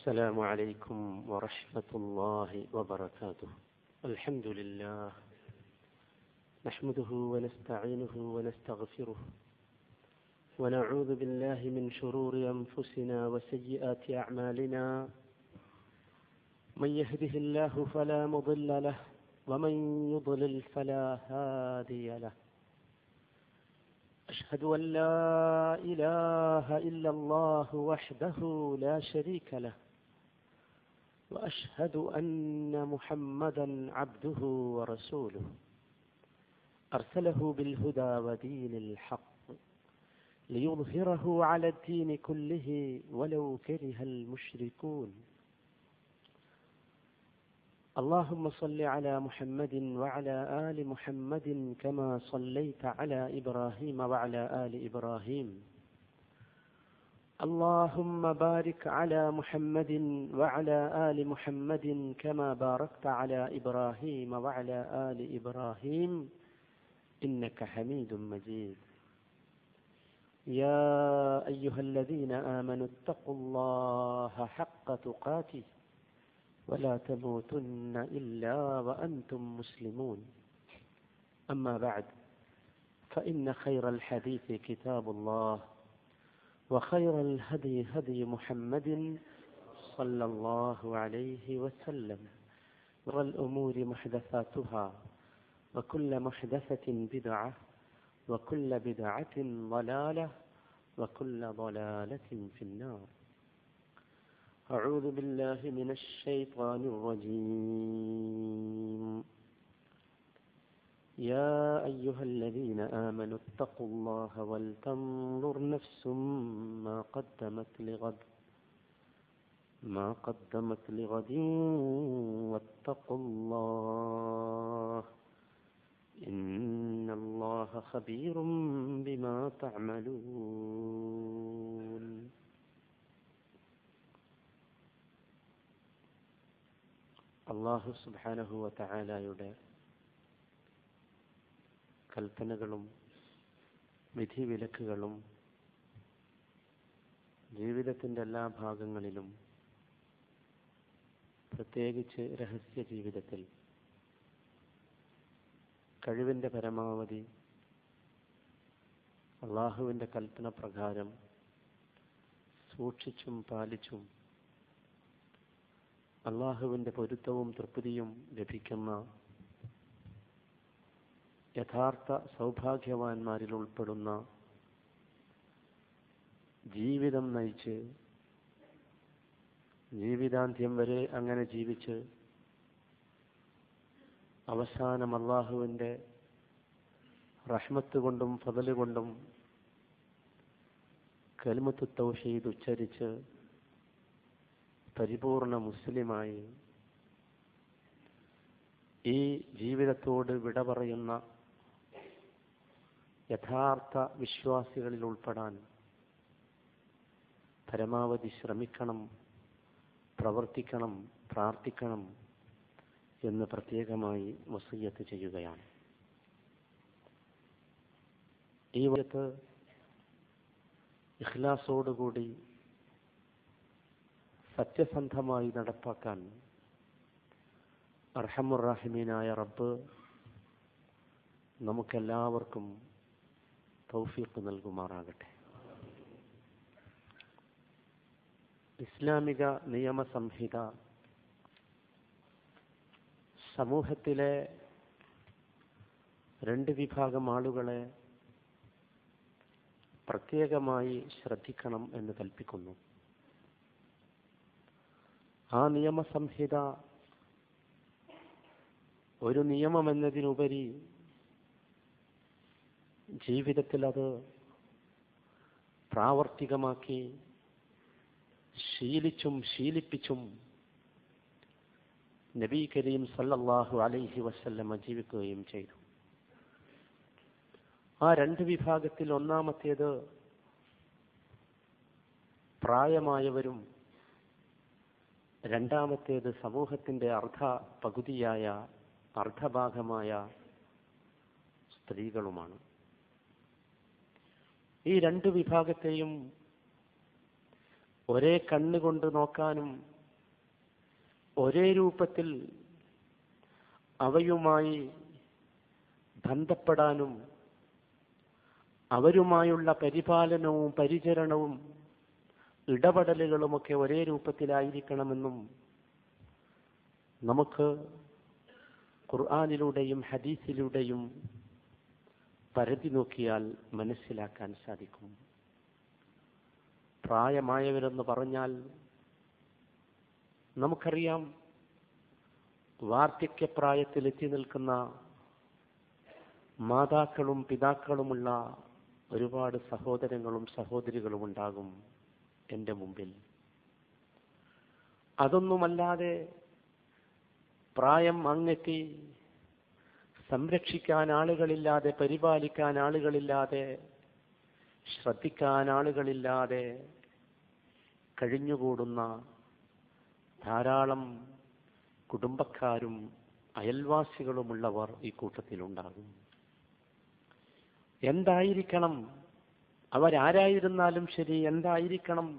السلام عليكم ورحمة الله وبركاته الحمد لله نحمده ونستعينه ونستغفره ونعوذ بالله من شرور أنفسنا وسيئات أعمالنا من يهده الله فلا مضل له ومن يضلل فلا هادي له أشهد أن لا إله إلا الله وحده لا شريك له وأشهد أن محمدا عبده ورسوله أرسله بالهدى ودين الحق ليظهره على الدين كله ولو كره المشركون اللهم صل على محمد وعلى آل محمد كما صليت على إبراهيم وعلى آل إبراهيم اللهم بارك على محمد وعلى آل محمد كما باركت على إبراهيم وعلى آل إبراهيم إنك حميد مجيد يا أيها الذين آمنوا اتقوا الله حق تقاته ولا تموتن إلا وأنتم مسلمون أما بعد فإن خير الحديث كتاب الله وخير الهدي هدي محمد صلى الله عليه وسلم والأمور محدثاتها وكل محدثة بدعة وكل بدعة ضلالة وكل ضلالة في النار أعوذ بالله من الشيطان الرجيم يا أيها الذين آمنوا اتقوا الله ولتنظر نفس ما قدمت لغد ما قدمت لغد واتقوا الله إن الله خبير بما تعملون അള്ളാഹു സുബാനഹുവ തആലായുടെ കൽപ്പനകളും വിധിവിലക്കുകളും ജീവിതത്തിൻ്റെ എല്ലാ ഭാഗങ്ങളിലും പ്രത്യേകിച്ച് രഹസ്യ ജീവിതത്തിൽ കഴിവിൻ്റെ പരമാവധി അള്ളാഹുവിൻ്റെ കൽപ്പന പ്രകാരം സൂക്ഷിച്ചും പാലിച്ചും അള്ളാഹുവിൻ്റെ പൊരുത്തവും തൃപ്തിയും ലഭിക്കുന്ന യഥാർത്ഥ സൗഭാഗ്യവാന്മാരിൽ ഉൾപ്പെടുന്ന ജീവിതം നയിച്ച് ജീവിതാന്ത്യം വരെ അങ്ങനെ ജീവിച്ച് അവസാനം അള്ളാഹുവിൻ്റെ റഹ്മത്ത് കൊണ്ടും ഫതല് കൊണ്ടും കൽമത്ത് തൗഹീദ് ഉച്ചരിച്ച് പരിപൂർണ മുസ്ലിമായി ഈ ജീവിതത്തോട് വിട പറയുന്ന യഥാർത്ഥ വിശ്വാസികളിൽ ഉൾപ്പെടാൻ പരമാവധി ശ്രമിക്കണം പ്രവർത്തിക്കണം പ്രാർത്ഥിക്കണം എന്ന് പ്രത്യേകമായി വസീയത്ത് ചെയ്യുകയാണ് ഈ വയത്ത് ഇഖ്ലാസോടുകൂടി സത്യസന്ധമായി നടപ്പാക്കാൻ അർഹമുറാഹിമീനായ റബ്ബ് നമുക്കെല്ലാവർക്കും തൗഫീഖ് നൽകുമാറാകട്ടെ ഇസ്ലാമിക നിയമസംഹിത സമൂഹത്തിലെ രണ്ട് വിഭാഗം ആളുകളെ പ്രത്യേകമായി ശ്രദ്ധിക്കണം എന്ന് കൽപ്പിക്കുന്നു ആ നിയമസംഹിത ഒരു നിയമമെന്നതിനുപരി ജീവിതത്തിൽ അത് പ്രാവർത്തികമാക്കി ശീലിച്ചും ശീലിപ്പിച്ചും നബി കരീം സല്ലല്ലാഹു അലൈഹി വസല്ലമ ജീവിക്കുകയും ചെയ്തു ആ രണ്ട് വിഭാഗത്തിൽ ഒന്നാമത്തേത് പ്രായമായവരും രണ്ടാമത്തേത് സമൂഹത്തിന്റെ അർദ്ധ പകുതിയായ അർദ്ധഭാഗമായ സ്ത്രീകളുമാണ് ഈ രണ്ട് വിഭാഗത്തെയും ഒരേ കണ്ണുകൊണ്ട് നോക്കാനും ഒരേ രൂപത്തിൽ അവയുമായി ബന്ധപ്പെടാനും അവരുമായുള്ള പരിപാലനവും പരിചരണവും ഇടപെടലുകളുമൊക്കെ ഒരേ രൂപത്തിലായിരിക്കണമെന്നും നമുക്ക് ഖുർആാനിലൂടെയും ഹദീസിലൂടെയും പരതി നോക്കിയാൽ മനസ്സിലാക്കാൻ സാധിക്കും പ്രായമായവരെന്ന് പറഞ്ഞാൽ നമുക്കറിയാം വാർദ്ധക്യപ്രായത്തിൽ എത്തി നിൽക്കുന്ന മാതാക്കളും പിതാക്കളുമുള്ള ഒരുപാട് സഹോദരങ്ങളും സഹോദരികളും ഉണ്ടാകും എൻ്റെ മുമ്പിൽ അതൊന്നുമല്ലാതെ പ്രായം അങ്ങെത്തി സംരക്ഷിക്കാൻ ആളുകളില്ലാതെ പരിപാലിക്കാൻ ആളുകളില്ലാതെ ശ്രദ്ധിക്കാൻ ആളുകളില്ലാതെ കഴിഞ്ഞുകൂടുന്ന ധാരാളം കുടുംബക്കാരും അയൽവാസികളുമുള്ളവർ ഈ കൂട്ടത്തിലുണ്ടാകും എന്തായിരിക്കണം അവരാരായിരുന്നാലും ശരി എന്തായിരിക്കണം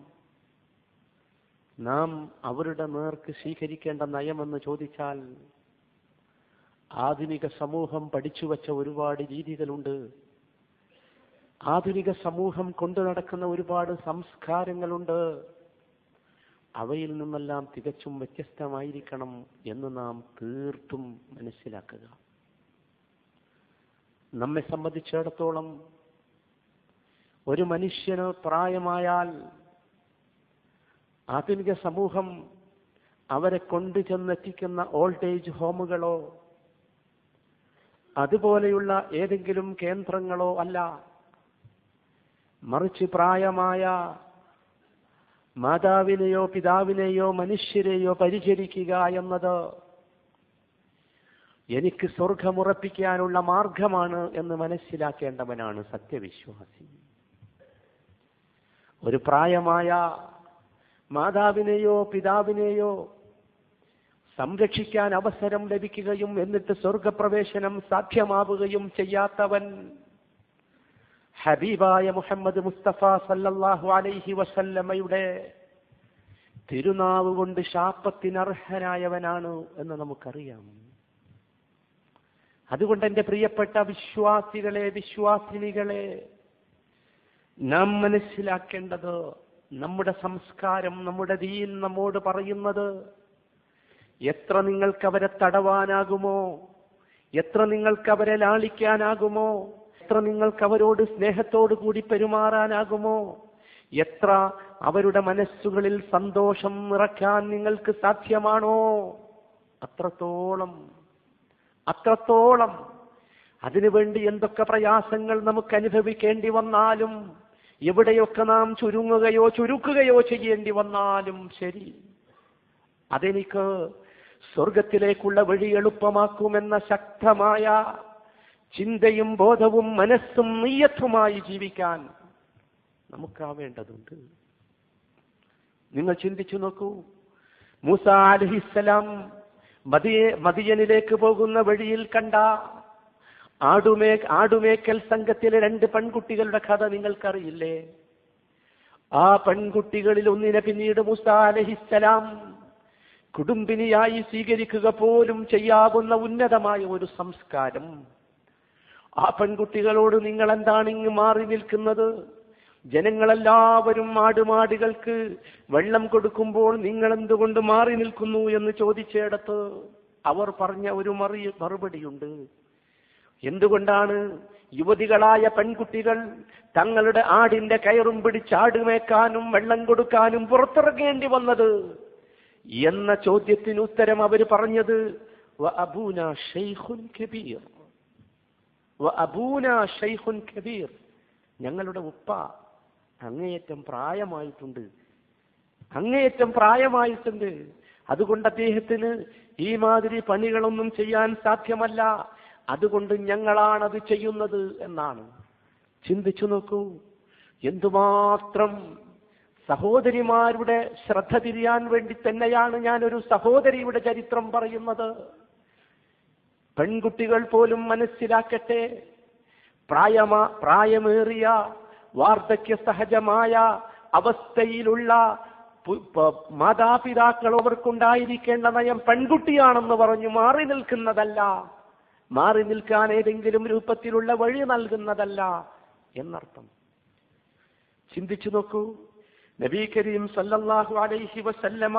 നാം അവരുടെ നേർക്ക് സ്വീകരിക്കേണ്ട നയമെന്ന് ചോദിച്ചാൽ ആധുനിക സമൂഹം പഠിച്ചു വച്ച ഒരുപാട് രീതികളുണ്ട് ആധുനിക സമൂഹം കൊണ്ടു നടക്കുന്ന ഒരുപാട് സംസ്കാരങ്ങളുണ്ട് അവയിൽ നിന്നെല്ലാം തികച്ചും വ്യത്യസ്തമായിരിക്കണം എന്ന് നാം തീർത്തും മനസ്സിലാക്കുക നമ്മെ സംബന്ധിച്ചിടത്തോളം ഒരു മനുഷ്യന് പ്രായമായാൽ ആധുനിക സമൂഹം അവരെ കൊണ്ടു ചെന്നെത്തിക്കുന്ന ഓൾഡ് ഏജ് ഹോമുകളോ അതുപോലെയുള്ള ഏതെങ്കിലും കേന്ദ്രങ്ങളോ അല്ല മറിച്ച് പ്രായമായ മാതാവിനെയോ പിതാവിനെയോ മനുഷ്യരെയോ പരിചരിക്കുക എന്നത് എനിക്ക് സ്വർഗമുറപ്പിക്കാനുള്ള മാർഗമാണ് എന്ന് മനസ്സിലാക്കേണ്ടവനാണ് സത്യവിശ്വാസി ഒരു പ്രായമായ മാതാവിനെയോ പിതാവിനെയോ സംരക്ഷിക്കാൻ അവസരം ലഭിക്കുകയും എന്നിട്ട് സ്വർഗപ്രവേശനം സാധ്യമാവുകയും ചെയ്യാത്തവൻ ഹബീബായ മുഹമ്മദ് മുസ്തഫ സല്ലല്ലാഹു അലൈഹി വസല്ലമയുടെ തിരുനാവ് കൊണ്ട് ശാപത്തിനർഹനായവനാണ് എന്ന് നമുക്കറിയാം അതുകൊണ്ട് എന്റെ പ്രിയപ്പെട്ട വിശ്വാസികളെ വിശ്വാസിനികളെ നാം മനസ്സിലാക്കേണ്ടത് നമ്മുടെ സംസ്കാരം നമ്മുടെ ദീൻ നമ്മോട് പറയുന്നത് എത്ര നിങ്ങൾക്ക് അവരെ തടവാനാകുമോ എത്ര നിങ്ങൾക്ക് അവരെ ലാളിക്കാനാകുമോ എത്ര നിങ്ങൾക്ക് അവരോട് സ്നേഹത്തോടു കൂടി പെരുമാറാനാകുമോ എത്ര അവരുടെ മനസ്സുകളിൽ സന്തോഷം നിറയ്ക്കാൻ നിങ്ങൾക്ക് സാധ്യമാണോ അത്രത്തോളം അത്രത്തോളം അതിനുവേണ്ടി എന്തൊക്കെ പ്രയാസങ്ങൾ നമുക്ക് അനുഭവിക്കേണ്ടി വന്നാലും എവിടെയൊക്കെ നാം ചുരുങ്ങുകയോ ചുരുക്കുകയോ ചെയ്യേണ്ടി വന്നാലും ശരി അതെനിക്ക് സ്വർഗത്തിലേക്കുള്ള വഴി എളുപ്പമാക്കുമെന്ന ശക്തമായ ചിന്തയും ബോധവും മനസ്സും നീയത്തുമായി ജീവിക്കാൻ നമുക്കാവേണ്ടതുണ്ട് നിങ്ങൾ ചിന്തിച്ചു നോക്കൂ മൂസ അലഹിസലാം മദിയ മദിയനിലേക്ക് പോകുന്ന വഴിയിൽ കണ്ട ആടുമേ ആടുമേക്കൽ സംഘത്തിലെ രണ്ട് പെൺകുട്ടികളുടെ കഥ നിങ്ങൾക്കറിയില്ലേ ആ പെൺകുട്ടികളിൽ ഒന്നിനെ പിന്നീട് മുസ അലഹിസലാം കുടുംബിനിയായി സ്വീകരിക്കുക പോലും ചെയ്യാവുന്ന ഉന്നതമായ ഒരു സംസ്കാരം ആ പെൺകുട്ടികളോട് നിങ്ങൾ എന്താണ് ഇങ്ങ് മാറി നിൽക്കുന്നത് ജനങ്ങളെല്ലാവരും ആടുമാടുകൾക്ക് വെള്ളം കൊടുക്കുമ്പോൾ നിങ്ങൾ എന്തുകൊണ്ട് മാറി നിൽക്കുന്നു എന്ന് ചോദിച്ചിടത്ത് അവർ പറഞ്ഞ ഒരു മറി മറുപടിയുണ്ട് എന്തുകൊണ്ടാണ് യുവതികളായ പെൺകുട്ടികൾ തങ്ങളുടെ ആടിന്റെ കയറും പിടിച്ച് ആടുമേക്കാനും വെള്ളം കൊടുക്കാനും പുറത്തിറങ്ങേണ്ടി വന്നത് എന്ന ചോദ്യത്തിന് ഉത്തരം അവർ പറഞ്ഞത് "വ അബൂന ഷെയ്ഖുൻ കബീർ വ അബൂന ഷെയ്ഖുൻ കബീർ ഞങ്ങളുടെ ഉപ്പ അങ്ങേയറ്റം പ്രായമായിട്ടുണ്ട് അങ്ങേയറ്റം പ്രായമായിട്ടുണ്ട് അതുകൊണ്ട് അദ്ദേഹത്തിന് ഈ മാതിരി പണികളൊന്നും ചെയ്യാൻ സാധ്യമല്ല അതുകൊണ്ട് ഞങ്ങളാണത് ചെയ്യുന്നത് എന്നാണ് ചിന്തിച്ചു നോക്കൂ എന്തുമാത്രം സഹോദരിമാരുടെ ശ്രദ്ധ തിരിയാൻ വേണ്ടി തന്നെയാണ് ഞാൻ ഒരു സഹോദരിയുടെ ചരിത്രം പറയുന്നത് പെൺകുട്ടികൾ പോലും മനസ്സിലാക്കട്ടെ പ്രായമ പ്രായമേറിയ വാർദ്ധക്യ സഹജമായ അവസ്ഥയിലുള്ള പു- പ- മാതാപിതാക്കൾ അവർക്കുണ്ടായിരിക്കേണ്ട നയം പെൺകുട്ടിയാണെന്ന് പറഞ്ഞു മാറി നിൽക്കുന്നതല്ല മാറി നിൽക്കാൻ ഏതെങ്കിലും രൂപത്തിലുള്ള വഴി നൽകുന്നതല്ല എന്നർത്ഥം ചിന്തിച്ചു നോക്കൂ നബി കരീം സല്ലല്ലാഹു അലൈഹി വസല്ലമ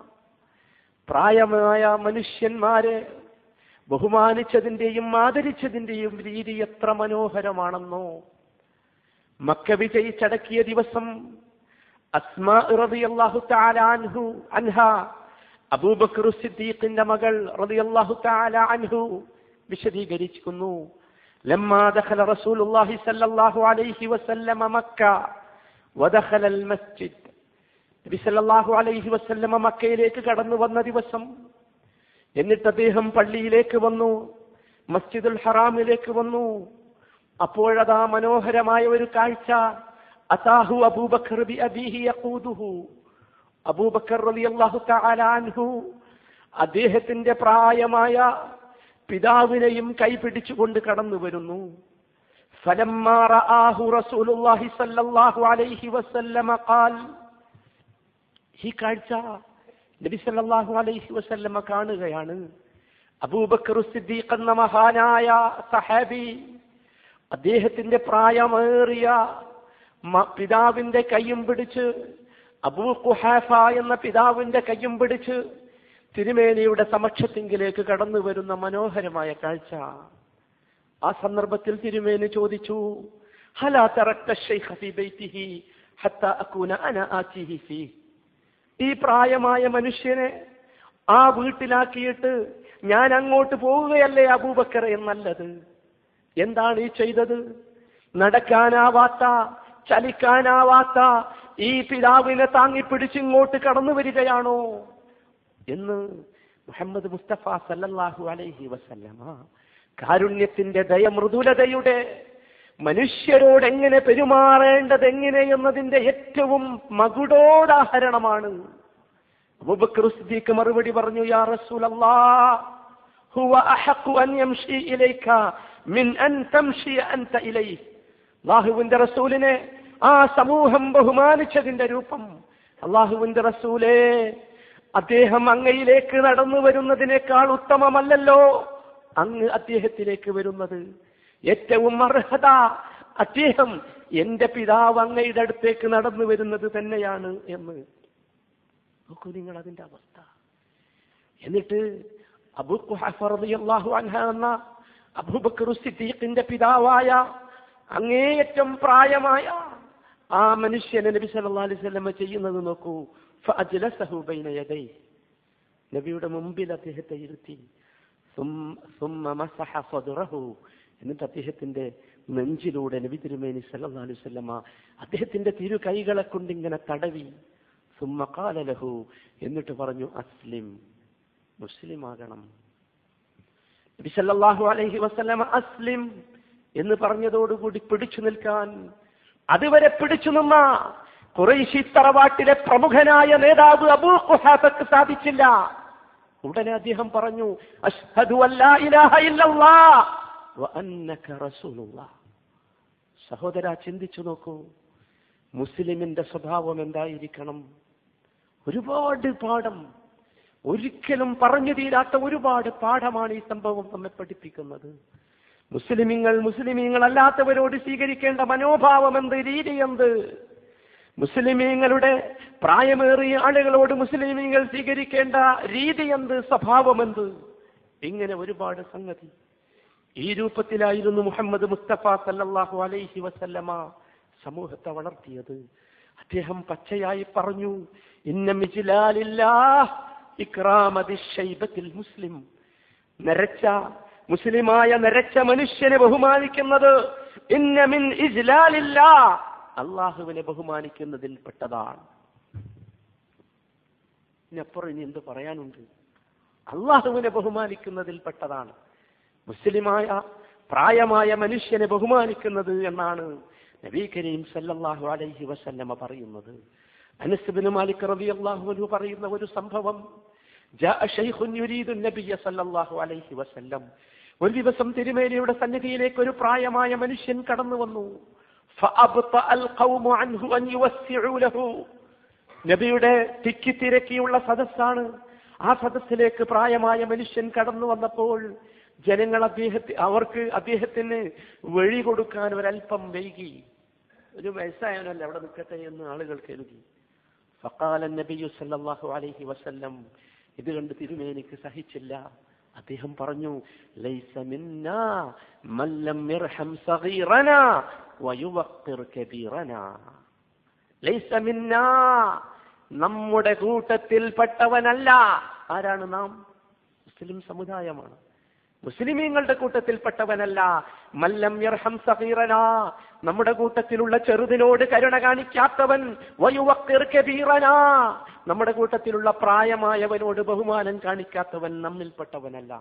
പ്രായമായ മനുഷ്യന്മാരെ ബഹുമാനിച്ചതിന്റെയും ആദരിച്ചതിന്റെയും രീതി എത്ര മനോഹരമാണെന്നോ മക്ക വിജയിച്ചടക്കിയ ദിവസം അസ്മാ റളിയല്ലാഹു തആല അൻഹു അൻഹ അബൂബക്കർ സിദ്ദീഖിന്റെ മകൾ റളിയല്ലാഹു തആല അൻഹു വിശദീകരിക്കുന്നു لما دخل رسول الله صلى الله عليه وسلم مكة ودخل المسجد നബി സല്ലല്ലാഹു അലൈഹി വസല്ലമ മക്കയിലേക്ക് കടന്നു വന്ന ദിവസം എന്നിട്ട് അദ്ദേഹം പള്ളിയിലേക്ക് വന്നു മസ്ജിദുൽ ഹറാമിലേക്ക് വന്നു അപ്പോഴതാ മനോഹരമായ ഒരു കാഴ്ച അതാഹു അബൂബക്കർ ബി അബീഹി യഖൂദുഹു അബൂബക്കർ റളിയല്ലാഹു തആല അൻഹു അദ്ദേഹത്തിന്റെ പ്രായമായ പിതാവിനെയും കൈപിടിച്ചുകൊണ്ട് കടന്നു വരുന്നു ഫലമ്മാ റആഹു റസൂലുള്ളാഹി സ്വല്ലല്ലാഹു അലൈഹി വസല്ലമ ഖാൽ ഈ കാഴ്ച നബി സല്ലല്ലാഹു അലൈഹി വസല്ലമ കാണുകയാണ് അബൂബക്കർ സിദ്ദീഖ് എന്ന മഹാനായ സഹാബി അദ്ദേഹത്തിന്റെ പ്രായമേറിയ മ- പിതാവിന്റെ കയ്യും പിടിച്ച് അബൂ കുഹാഫ എന്ന പിതാവിന്റെ കയ്യും പിടിച്ച് തിരുമേനിയുടെ സമക്ഷത്തിങ്കിലേക്ക് കടന്നു വരുന്ന മനോഹരമായ കാഴ്ച ആ സന്ദർഭത്തിൽ തിരുമേനി ചോദിച്ചു ഹലാ തറക്ത ശൈഖ ഫീ ബൈതിഹി ഹത്താ അകൂന അന ആതിഹി ഫീ ഈ പ്രായമായ മനുഷ്യനെ ആ വീട്ടിലാക്കിയിട്ട് ഞാൻ അങ്ങോട്ട് പോവുകയല്ലേ അബൂബക്കർ എന്നല്ലത് എന്താണ് ഈ ചെയ്തത് നടക്കാനാവാത്ത ചലിക്കാനാവാത്ത ഈ പിതാവിനെ താങ്ങിപ്പിടിച്ച് ഇങ്ങോട്ട് കടന്നു വരികയാണോ എന്ന് മുഹമ്മദ് മുസ്തഫ സല്ലല്ലാഹു അലൈഹി വസല്ലമ കാരുണ്യത്തിന്റെ ദയ മൃദുലതയുടെ മനുഷ്യരോട് എങ്ങനെ പെരുമാറേണ്ടത് എങ്ങനെ എന്നതിന്റെ ഏറ്റവും മകുടോദാഹരണമാണ് അബൂബക്കർ സിദ്ദീഖ് മറുപടി പറഞ്ഞു യാ റസൂലല്ലാഹ് ഹുവ അഹഖു അൻ യംശി ഇലൈക മിൻ അൻ തംശി അൻത ഇലൈഹി അല്ലാഹുവിന്റെ റസൂലിനെ ആ സമൂഹം ബഹുമാനിച്ചതിന്റെ രൂപം അള്ളാഹുവിന്റെ റസൂലേ അദ്ദേഹം അങ്ങയിലേക്ക് നടന്നു വരുന്നതിനേക്കാൾ ഉത്തമമല്ലല്ലോ അങ്ങ് അദ്ദേഹത്തിലേക്ക് വരുന്നത് ഏറ്റവും അർഹത അദ്ദേഹം എന്റെ പിതാവ് അങ്ങയുടെ അടുത്തേക്ക് നടന്നു വരുന്നത് തന്നെയാണ് എന്ന് നോക്കൂ നിങ്ങൾ അതിന്റെ അവസ്ഥ എന്നിട്ട് അബൂ ഖുഹഫ റളിയല്ലാഹു അൻഹ എന്ന അബൂബക്കർ സിദ്ദീഖിന്റെ പിതാവായ അങ്ങേയറ്റം പ്രായമായ ആ മനുഷ്യനെ നബി സല്ലല്ലാഹു അലൈഹി വസല്ലം ചെയ്യുന്നത് നോക്കൂ ഫഅജ്ലസഹു ബൈന യദൈ നബിയുടെ മുമ്പിൽ അദ്ദേഹത്തെ ഇരുത്തി സും- സുമ്മ മസഹ സദ്റഹു എന്നിട്ട് അദ്ദേഹത്തിന്റെ നെഞ്ചിലൂടെ നബി തിരുമേനി സല്ലല്ലാഹു അലൈഹി വസല്ലമ അദ്ദേഹത്തിന്റെ തിരു കൈകളെ കൊണ്ട് ഇങ്ങനെ തടവി സുമ്മ ഖാല ലഹു എന്നിട്ട് പറഞ്ഞു അസ്ലിം മുസ്ലിം ആകണം നബി സല്ലല്ലാഹു അലൈഹി വസല്ലമ അസ്ലിം എന്ന് പറഞ്ഞതോടുകൂടി പിടിച്ചു നിൽക്കാൻ അതുവരെ പിടിച്ചു നിന്ന ഖുറൈശി തറവാട്ടിലെ പ്രമുഖനായ നേതാവ് അബൂ ഖുഹാഫക്ക് സാധിച്ചില്ല ഉടനെ അദ്ദേഹം പറഞ്ഞു അഷ്ഹദു അല്ലാ ഇലാഹ ഇല്ലല്ലാഹ് വ അന്നക റസൂലുള്ളാഹ് സഹോദര ചിന്തിച്ചു നോക്കൂ മുസ്ലിമിന്റെ സ്വഭാവം എന്തായിരിക്കണം ഒരുപാട് പാഠം ഒരിക്കലും പറഞ്ഞു തീരാത്ത ഒരുപാട് പാഠമാണ് ഈ സംഭവം നമ്മെ പഠിപ്പിക്കുന്നത് മുസ്ലിമിങ്ങൾ മുസ്ലിമീങ്ങൾ അല്ലാത്തവരോട് സ്വീകരിക്കേണ്ട മനോഭാവം എന്ത് രീതി എന്ത് മുസ്ലിമീങ്ങളുടെ പ്രായമേറിയ ആളുകളോട് മുസ്ലിമീങ്ങൾ സ്വീകരിക്കേണ്ട രീതി എന്ത് സ്വഭാവം എന്ത് ഇങ്ങനെ ഒരുപാട് സംഗതി ഈ രൂപത്തിലായിരുന്നു മുഹമ്മദ് മുസ്തഫ സല്ലല്ലാഹു അലൈഹി വസല്ലമ സമൂഹത്തെ വളർത്തിയത് അദ്ദേഹം പച്ചയായി പറഞ്ഞു ഇന്ന മിജിലാലില്ലാഹ് ഇക്രാമതി ശൈബത്തിൽ മുസ്ലിം നരച്ച മുസ്ലിമായ നരച്ച മനുഷ്യനെ ബഹുമാനിക്കുന്നത് ഇന്ന മിൻ ഇജ്ലാലില്ല അള്ളാഹുവിനെ ബഹുമാനിക്കുന്നതിൽ പെട്ടതാണ് ഇനപ്പുറം ഇനി എന്ത് പറയാനുണ്ട് അള്ളാഹുവിനെ ബഹുമാനിക്കുന്നതിൽ പെട്ടതാണ് മുസ്ലിമായ പ്രായമായ മനുഷ്യനെ ബഹുമാനിക്കുന്നത് എന്നാണ് നബി കരീം സല്ലല്ലാഹു അലൈഹി വസല്ലമ പറയുന്നത് അനസ് ബിൻ മാലിക് റളിയല്ലാഹു അൻഹു പറയുന്ന ഒരു സംഭവം ജാഅ ശൈഖുൻ യുരീദു നബിയ സല്ലല്ലാഹു അലൈഹി വസല്ലം ഒരു ദിവസം തിരുമേനിയുടെ സന്നിധിയിലേക്ക് ഒരു പ്രായമായ മനുഷ്യൻ കടന്നു വന്നു فأبطأ القوم عنه أن يوسعوا له നബിയുടെ തിക്കിത്തിരക്കിയുള്ള സദസ്സാണ് ആ സദസ്സിലേക്ക് പ്രായമായ മനുഷ്യൻ കടന്നു വന്നപ്പോൾ ജനങ്ങൾ അദ്ദേഹത്തെ അവർക്ക് അദ്ദേഹത്തിന് വഴി കൊടുക്കാൻ ഒരല്പം വൈകി ഒരു വയസ്സായവനല്ല അവിടെ നിൽക്കട്ടെ എന്ന് ആളുകൾ കരുതി ഫക്കാല നബിയു സല്ലല്ലാഹു അലൈഹി വസല്ലം ഇത് കണ്ട് തിരുമേനിക്ക് സഹിച്ചില്ല അദ്ദേഹം പറഞ്ഞു ലൈസ മിന്നാ മൻ ലം യർഹം സഗീറനാ വയുവഖിർ കബീറനാ ലൈസ മിന്നാ നമ്മുടെ കൂട്ടത്തിൽപ്പെട്ടവനല്ല ആരാണ് നാം മുസ്ലിം സമുദായമാണ് മുസ്ലിമീങ്ങളുടെ കൂട്ടത്തിൽപ്പെട്ടവനല്ല മല്ലം യർഹം സഹീറന നമ്മുടെ കൂട്ടത്തിലുള്ള ചെറുതിനോട് കരുണ കാണിക്കാത്തവൻ വയുവക്കിർ കബീറന നമ്മുടെ കൂട്ടത്തിലുള്ള പ്രായമായവനോട് ബഹുമാനം കാണിക്കാത്തവൻ നമ്മിൽപ്പെട്ടവനല്ല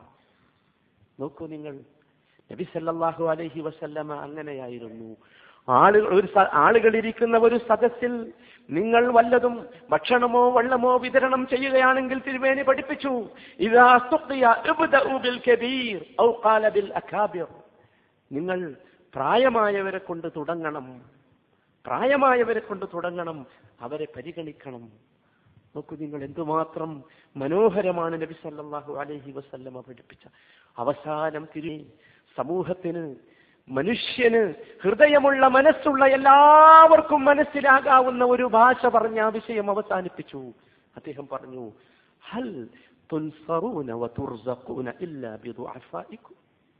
നോക്കൂ നിങ്ങൾ നബി സല്ലല്ലാഹു അലൈഹി വസല്ലമ അങ്ങനെയായിരുന്നു ആളുകൾ ഒരു സ- ആളുകൾ ഇരിക്കുന്ന ഒരു സദസ്സിൽ നിങ്ങൾ വല്ലതും ഭക്ഷണമോ വെള്ളമോ വിതരണം ചെയ്യുകയാണെങ്കിൽ തിരുമേനി പഠിപ്പിച്ചു ഇതാ സുഖിയ ഇബ്ദഉ ബിൽ കബീർ ഔ ഖാല ബിൽ അകാബിർ നിങ്ങൾ പ്രായമായവരെ കൊണ്ട് തുടങ്ങണം പ്രായമായവരെ കൊണ്ട് തുടങ്ങണം അവരെ പരിഗണിക്കണം നോക്കൂ നിങ്ങൾ എന്തുമാത്രം മനോഹരമാണ് നബി സല്ലല്ലാഹു അലൈഹി വസല്ലമ പഠിപ്പിച്ച അവസാനം തിരി സമൂഹത്തിന് മനുഷ്യന് ഹൃദയമുള്ള മനസ്സുള്ള എല്ലാവർക്കും മനസ്സിലാകാവുന്ന ഒരു ഭാഷ പറഞ്ഞ ആ വിഷയം അവസാനിപ്പിച്ചു അദ്ദേഹം പറഞ്ഞു ഹൽ തുൻസറൂന വതുർസഖൂന ഇല്ലാ ബിദുഅഫായിക്കും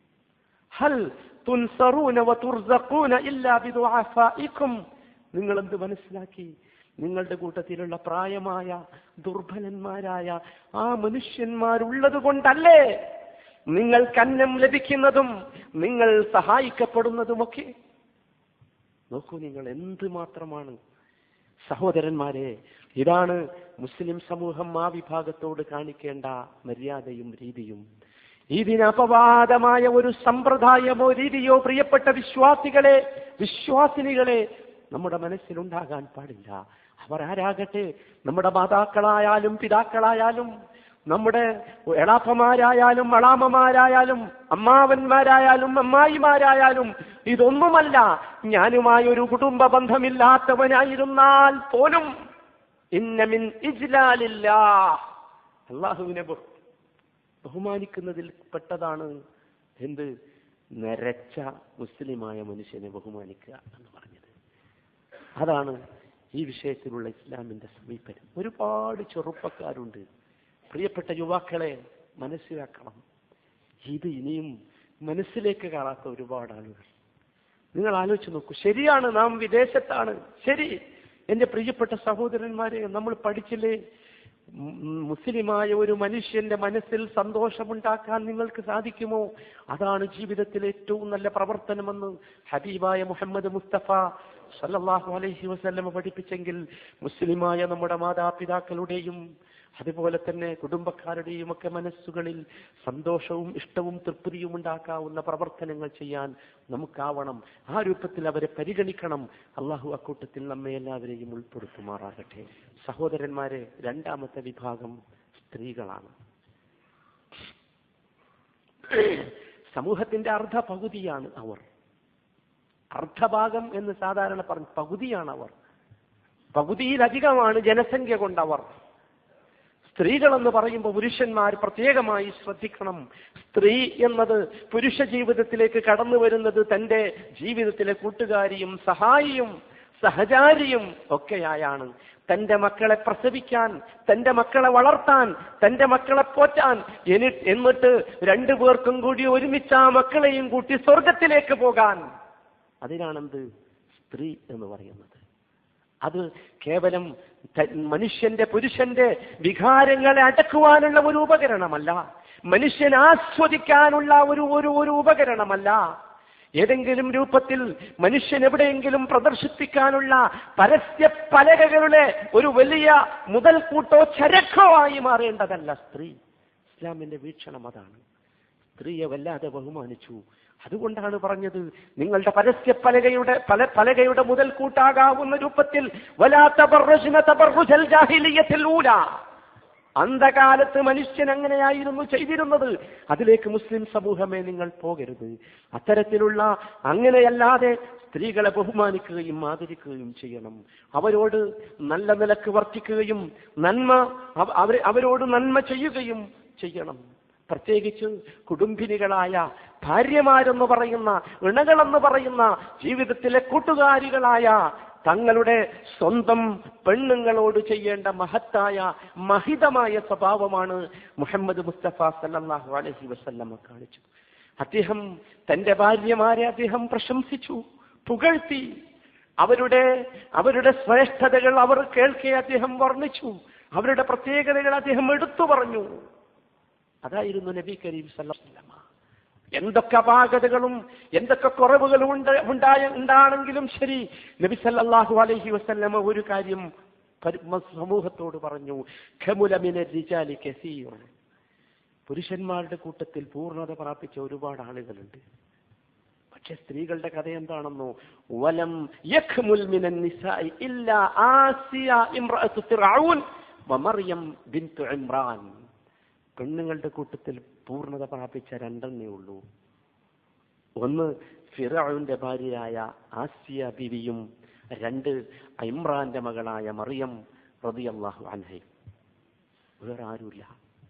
ഹൽ തുൻസറൂന വതുർസഖൂന ഇല്ലാ ബിദുഅഫായിക്കും നിങ്ങൾ എന്ത് മനസ്സിലാക്കി നിങ്ങളുടെ കൂട്ടത്തിലുള്ള പ്രായമായ ദുർബലന്മാരായ ആ മനുഷ്യന്മാരുള്ളത് കൊണ്ടല്ലേ നിങ്ങൾക്ക് അന്നം ലഭിക്കുന്നതും നിങ്ങൾ സഹായിക്കപ്പെടുന്നതുമൊക്കെ നോക്കൂ നിങ്ങൾ എന്ത് മാത്രമാണ് സഹോദരന്മാരെ ഇതാണ് മുസ്ലിം സമൂഹം ആ വിഭാഗത്തോട് കാണിക്കേണ്ട മര്യാദയും രീതിയും ഇതിന് അപവാദമായ ഒരു സമ്പ്രദായമോ രീതിയോ പ്രിയപ്പെട്ട വിശ്വാസികളെ വിശ്വാസിനികളെ നമ്മുടെ മനസ്സിലുണ്ടാകാൻ പാടില്ല അവർ ആരാകട്ടെ നമ്മുടെ മാതാക്കളായാലും പിതാക്കളായാലും നമ്മുടെ എളാപ്പമാരായാലും അളാമമാരായാലും അമ്മാവന്മാരായാലും അമ്മായിമാരായാലും ഇതൊന്നുമല്ല ഞാനുമായി ഒരു കുടുംബ ബന്ധമില്ലാത്തവനായിരുന്നാൽ പോലും ഇന്നമിൻ ഇജ്ലാലില്ല അള്ളാഹുവിനെ ബഹു- ബഹുമാനിക്കുന്നതിൽ പെട്ടതാണ് എന്ത് നരച്ച മുസ്ലിമായ മനുഷ്യനെ ബഹുമാനിക്കുക എന്ന് പറഞ്ഞത് അതാണ് ഈ വിഷയത്തിലുള്ള ഇസ്ലാമിന്റെ സമീപനം ഒരുപാട് ചെറുപ്പക്കാരുണ്ട് പ്രിയപ്പെട്ട യുവാക്കളെ മനസ്സിലാക്കണം ഇത് ഇനിയും മനസ്സിലേക്ക് കാണാത്ത ഒരുപാട് ആളുകൾ നിങ്ങൾ ആലോചിച്ച് നോക്കൂ ശരിയാണ് നാം വിദേശത്താണ് ശരി എന്റെ പ്രിയപ്പെട്ട സഹോദരന്മാരെ നമ്മൾ പഠിച്ചില്ലേ ഉം, മുസ്ലിമായ ഒരു മനുഷ്യന്റെ മനസ്സിൽ സന്തോഷമുണ്ടാക്കാൻ നിങ്ങൾക്ക് സാധിക്കുമോ അതാണ് ജീവിതത്തിലെ ഏറ്റവും നല്ല പ്രവർത്തനമെന്ന് ഹബീബായ മുഹമ്മദ് മുസ്തഫ സല്ലല്ലാഹു അലൈഹി വസല്ലമ പഠിപ്പിച്ചെങ്കിൽ മുസ്ലിമായ നമ്മുടെ മാതാപിതാക്കളുടെയും അതുപോലെ തന്നെ കുടുംബക്കാരുടെയും ഒക്കെ മനസ്സുകളിൽ സന്തോഷവും ഇഷ്ടവും തൃപ്തിയും ഉണ്ടാക്കാവുന്ന പ്രവർത്തനങ്ങൾ ചെയ്യാൻ നമുക്കാവണം ആ രൂപത്തിൽ അവരെ പരിഗണിക്കണം അള്ളാഹു അക്കൂട്ടത്തിൽ നമ്മെ എല്ലാവരെയും ഉൾപ്പെടുത്തുമാറാകട്ടെ സഹോദരന്മാരെ രണ്ടാമത്തെ വിഭാഗം സ്ത്രീകളാണ് സമൂഹത്തിന്റെ അർദ്ധ പകുതിയാണ് അവർ അർദ്ധഭാഗം എന്ന് സാധാരണ പറഞ്ഞു പകുതിയാണ് അവർ പകുതിയിലധികമാണ് ജനസംഖ്യ കൊണ്ടവർ സ്ത്രീകളെന്ന് പറയുമ്പോൾ പുരുഷന്മാർ പ്രത്യേകമായി ശ്രദ്ധിക്കണം സ്ത്രീ എന്നത് പുരുഷ ജീവിതത്തിലേക്ക് കടന്നു വരുന്നത് തന്റെ ജീവിതത്തിലെ കൂട്ടുകാരിയും സഹായിയും സഹചാരിയും ഒക്കെയായാണ് തന്റെ മക്കളെ പ്രസവിക്കാൻ തന്റെ മക്കളെ വളർത്താൻ തന്റെ മക്കളെ പോറ്റാൻ എനി എന്നിട്ട് രണ്ടു പേർക്കും കൂടി ഒരുമിച്ച് ആ മക്കളെയും കൂട്ടി സ്വർഗത്തിലേക്ക് പോകാൻ അതിനാണെന്ത് സ്ത്രീ എന്ന് പറയുന്നത് അത് കേവലം ത- മനുഷ്യന്റെ പുരുഷന്റെ വികാരങ്ങളെ അടക്കുവാനുള്ള ഒരു ഉപകരണമല്ല മനുഷ്യൻ ആസ്വദിക്കാനുള്ള ഒരു ഒരു ഒരു ഉപകരണമല്ല ഏതെങ്കിലും രൂപത്തിൽ മനുഷ്യൻ എവിടെയെങ്കിലും പ്രദർശിപ്പിക്കാനുള്ള പരസ്യ പലകകളുടെ ഒരു വലിയ മുതൽക്കൂട്ടോ ചരക്കോ ആയി മാറേണ്ടതല്ല സ്ത്രീ ഇസ്ലാമിന്റെ വീക്ഷണം അതാണ് സ്ത്രീയെ വല്ലാതെ ബഹുമാനിച്ചു അതുകൊണ്ടാണ് പറഞ്ഞത് നിങ്ങളുടെ പരസ്യ പലകയുടെ പല പലകയുടെ മുതൽ കൂട്ടാകാവുന്ന രൂപത്തിൽ വലാ തബർറുജ്ന തബർറുജൽ ജാഹിലിയ്യത്തിൽ ഊല അന്ധകാലത്ത് മനുഷ്യൻ അങ്ങനെയായിരുന്നു ചെയ്തിരുന്നത് അതിലേക്ക് മുസ്ലിം സമൂഹമേ നിങ്ങൾ പോകരുത് അത്തരത്തിലുള്ള അങ്ങനെയല്ലാതെ സ്ത്രീകളെ ബഹുമാനിക്കുകയും ആദരിക്കുകയും ചെയ്യണം അവരോട് നല്ല നിലക്ക് വർത്തിക്കുകയും നന്മ അവ- അവരെ അവരോട് നന്മ ചെയ്യുകയും ചെയ്യണം പ്രത്യേകിച്ച് കുടുംബിനികളായ ഭാര്യമാരെന്ന് പറയുന്ന ഇണകളെന്ന് പറയുന്ന ജീവിതത്തിലെ കൂട്ടുകാരികളായ തങ്ങളുടെ സ്വന്തം പെണ്ണുങ്ങളോട് ചെയ്യേണ്ട മഹത്തായ മഹിതമായ സ്വഭാവമാണ് മുഹമ്മദ് മുസ്തഫ സല്ലല്ലാഹു അലൈഹി വസല്ലമ കാണിച്ചത് അദ്ദേഹം തന്റെ ഭാര്യമാരെ അദ്ദേഹം പ്രശംസിച്ചു പുകഴ്ത്തി അവരുടെ അവരുടെ ശ്രേഷ്ഠതകൾ അവർ കേൾക്കെ അദ്ദേഹം വർണ്ണിച്ചു അവരുടെ പ്രത്യേകതകൾ അദ്ദേഹം എടുത്തു പറഞ്ഞു അതായിരുന്നു നബി കരീം സല്ലല്ലാഹു അലൈഹി വസല്ലമ എന്തൊക്കെ അപാകതകളും എന്തൊക്കെ കുറവുകളും ഉണ്ട് ഉണ്ടായ ഉണ്ടാണെങ്കിലും ശരി നബി സല്ലല്ലാഹു അലൈഹി വസല്ലമ ഒരു കാര്യം പരി- സമൂഹത്തോട് പറഞ്ഞു ഖമുല മിന റിജാലി കസീർ പുരുഷന്മാരുടെ കൂട്ടത്തിൽ പൂർണ്ണത പ്രാപിച്ച ഒരുപാട് ആളുകളുണ്ട് പക്ഷെ സ്ത്രീകളുടെ കഥ എന്താണെന്നോ വലം യഖ്മുൽ മിനൻ നിസാഇ ഇല്ലാ ആസിയ ഇംറഅത്തു ഫിർഔൻ വമറിയം ബിൻതു ഇമ്രാൻ പെണ്ണുങ്ങളുടെ കൂട്ടത്തിൽ പൂർണ്ണത പ്രാപിച്ച രണ്ടെണ്ണേ ഉള്ളൂ ഒന്ന് ഫിറൌന്റെ ഭാര്യയായ ആസിയ ബിവിയും രണ്ട് ഇമ്രാന്റെ മകളായ മറിയം റളിയല്ലാഹു അൻഹയും വേറെ ആരുമില്ല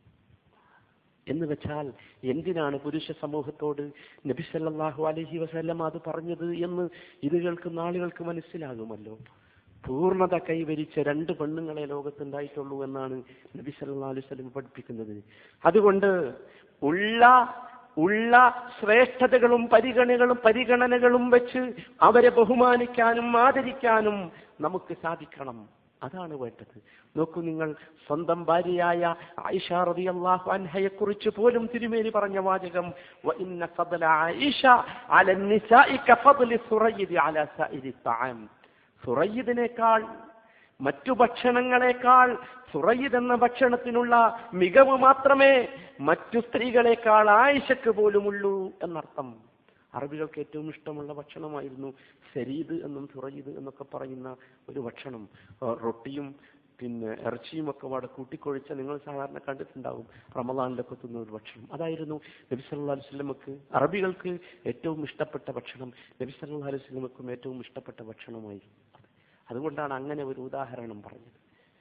എന്ന് വെച്ചാൽ എന്തിനാണ് പുരുഷ സമൂഹത്തോട് നബി സല്ലല്ലാഹു അലൈഹി വസല്ലം അത് പറഞ്ഞത് എന്ന് ഇത് കേൾക്കുന്ന ആളുകൾക്ക് മനസ്സിലാകുമല്ലോ പൂർണ്ണത കൈവരിച്ച രണ്ട് പെണ്ണുങ്ങളെ ലോകത്തുണ്ടായിട്ടുള്ളൂ എന്നാണ് നബി സല്ലല്ലാഹു അലൈഹി വസല്ലം പഠിപ്പിക്കുന്നത് അതുകൊണ്ട് ഉള്ള ഉള്ള ശ്രേഷ്ഠതകളും പരിഗണനകളും പരിഗണനകളും വെച്ച് അവരെ ബഹുമാനിക്കാനും ആദരിക്കാനും നമുക്ക് സാധിക്കണം അതാണ് വേണ്ടത് നോക്കൂ നിങ്ങൾ സ്വന്തം ഭാര്യയായ ആയിഷ റളിയല്ലാഹു അൻഹയെ കുറിച്ച് പോലും തിരുമേനി പറഞ്ഞ വാചകം വ ഇന്ന ഫضل ആയിഷ അല النساء كفضل സുറയ്യിദ് على سائر الطعام സുറയ്യിദിനേക്കാൾ മറ്റു ഭക്ഷണങ്ങളെക്കാൾ സുറയ്യിദ് എന്ന ഭക്ഷണത്തിനുള്ള മികവ് മാത്രമേ മറ്റു സ്ത്രീകളെക്കാൾ ആയിഷക്ക് പോലുമുള്ളൂ എന്നർത്ഥം അറബികൾക്ക് ഏറ്റവും ഇഷ്ടമുള്ള ഭക്ഷണമായിരുന്നു ശരീദ് എന്നും സുറയ്യിദ് എന്നൊക്കെ പറയുന്ന ഒരു ഭക്ഷണം ആ, റൊട്ടിയും പിന്നെ ഇറച്ചിയും ഒക്കെ അവിടെ കൂട്ടിക്കൊഴിച്ച നിങ്ങൾ സാധാരണ കണ്ടിട്ടുണ്ടാവും റമദാനിലൊക്കെ തിന്ന ഒരു ഭക്ഷണം അതായിരുന്നു നബി സല്ലല്ലാഹു അലൈഹി വസല്ലമക്ക് അറബികൾക്ക് ഏറ്റവും ഇഷ്ടപ്പെട്ട ഭക്ഷണം നബി സല്ലല്ലാഹു അലൈഹി വസല്ലമക്കും ഏറ്റവും ഇഷ്ടപ്പെട്ട ഭക്ഷണമായിരുന്നു അതുകൊണ്ടാണ് അങ്ങനെ ഒരു ഉദാഹരണം പറഞ്ഞത്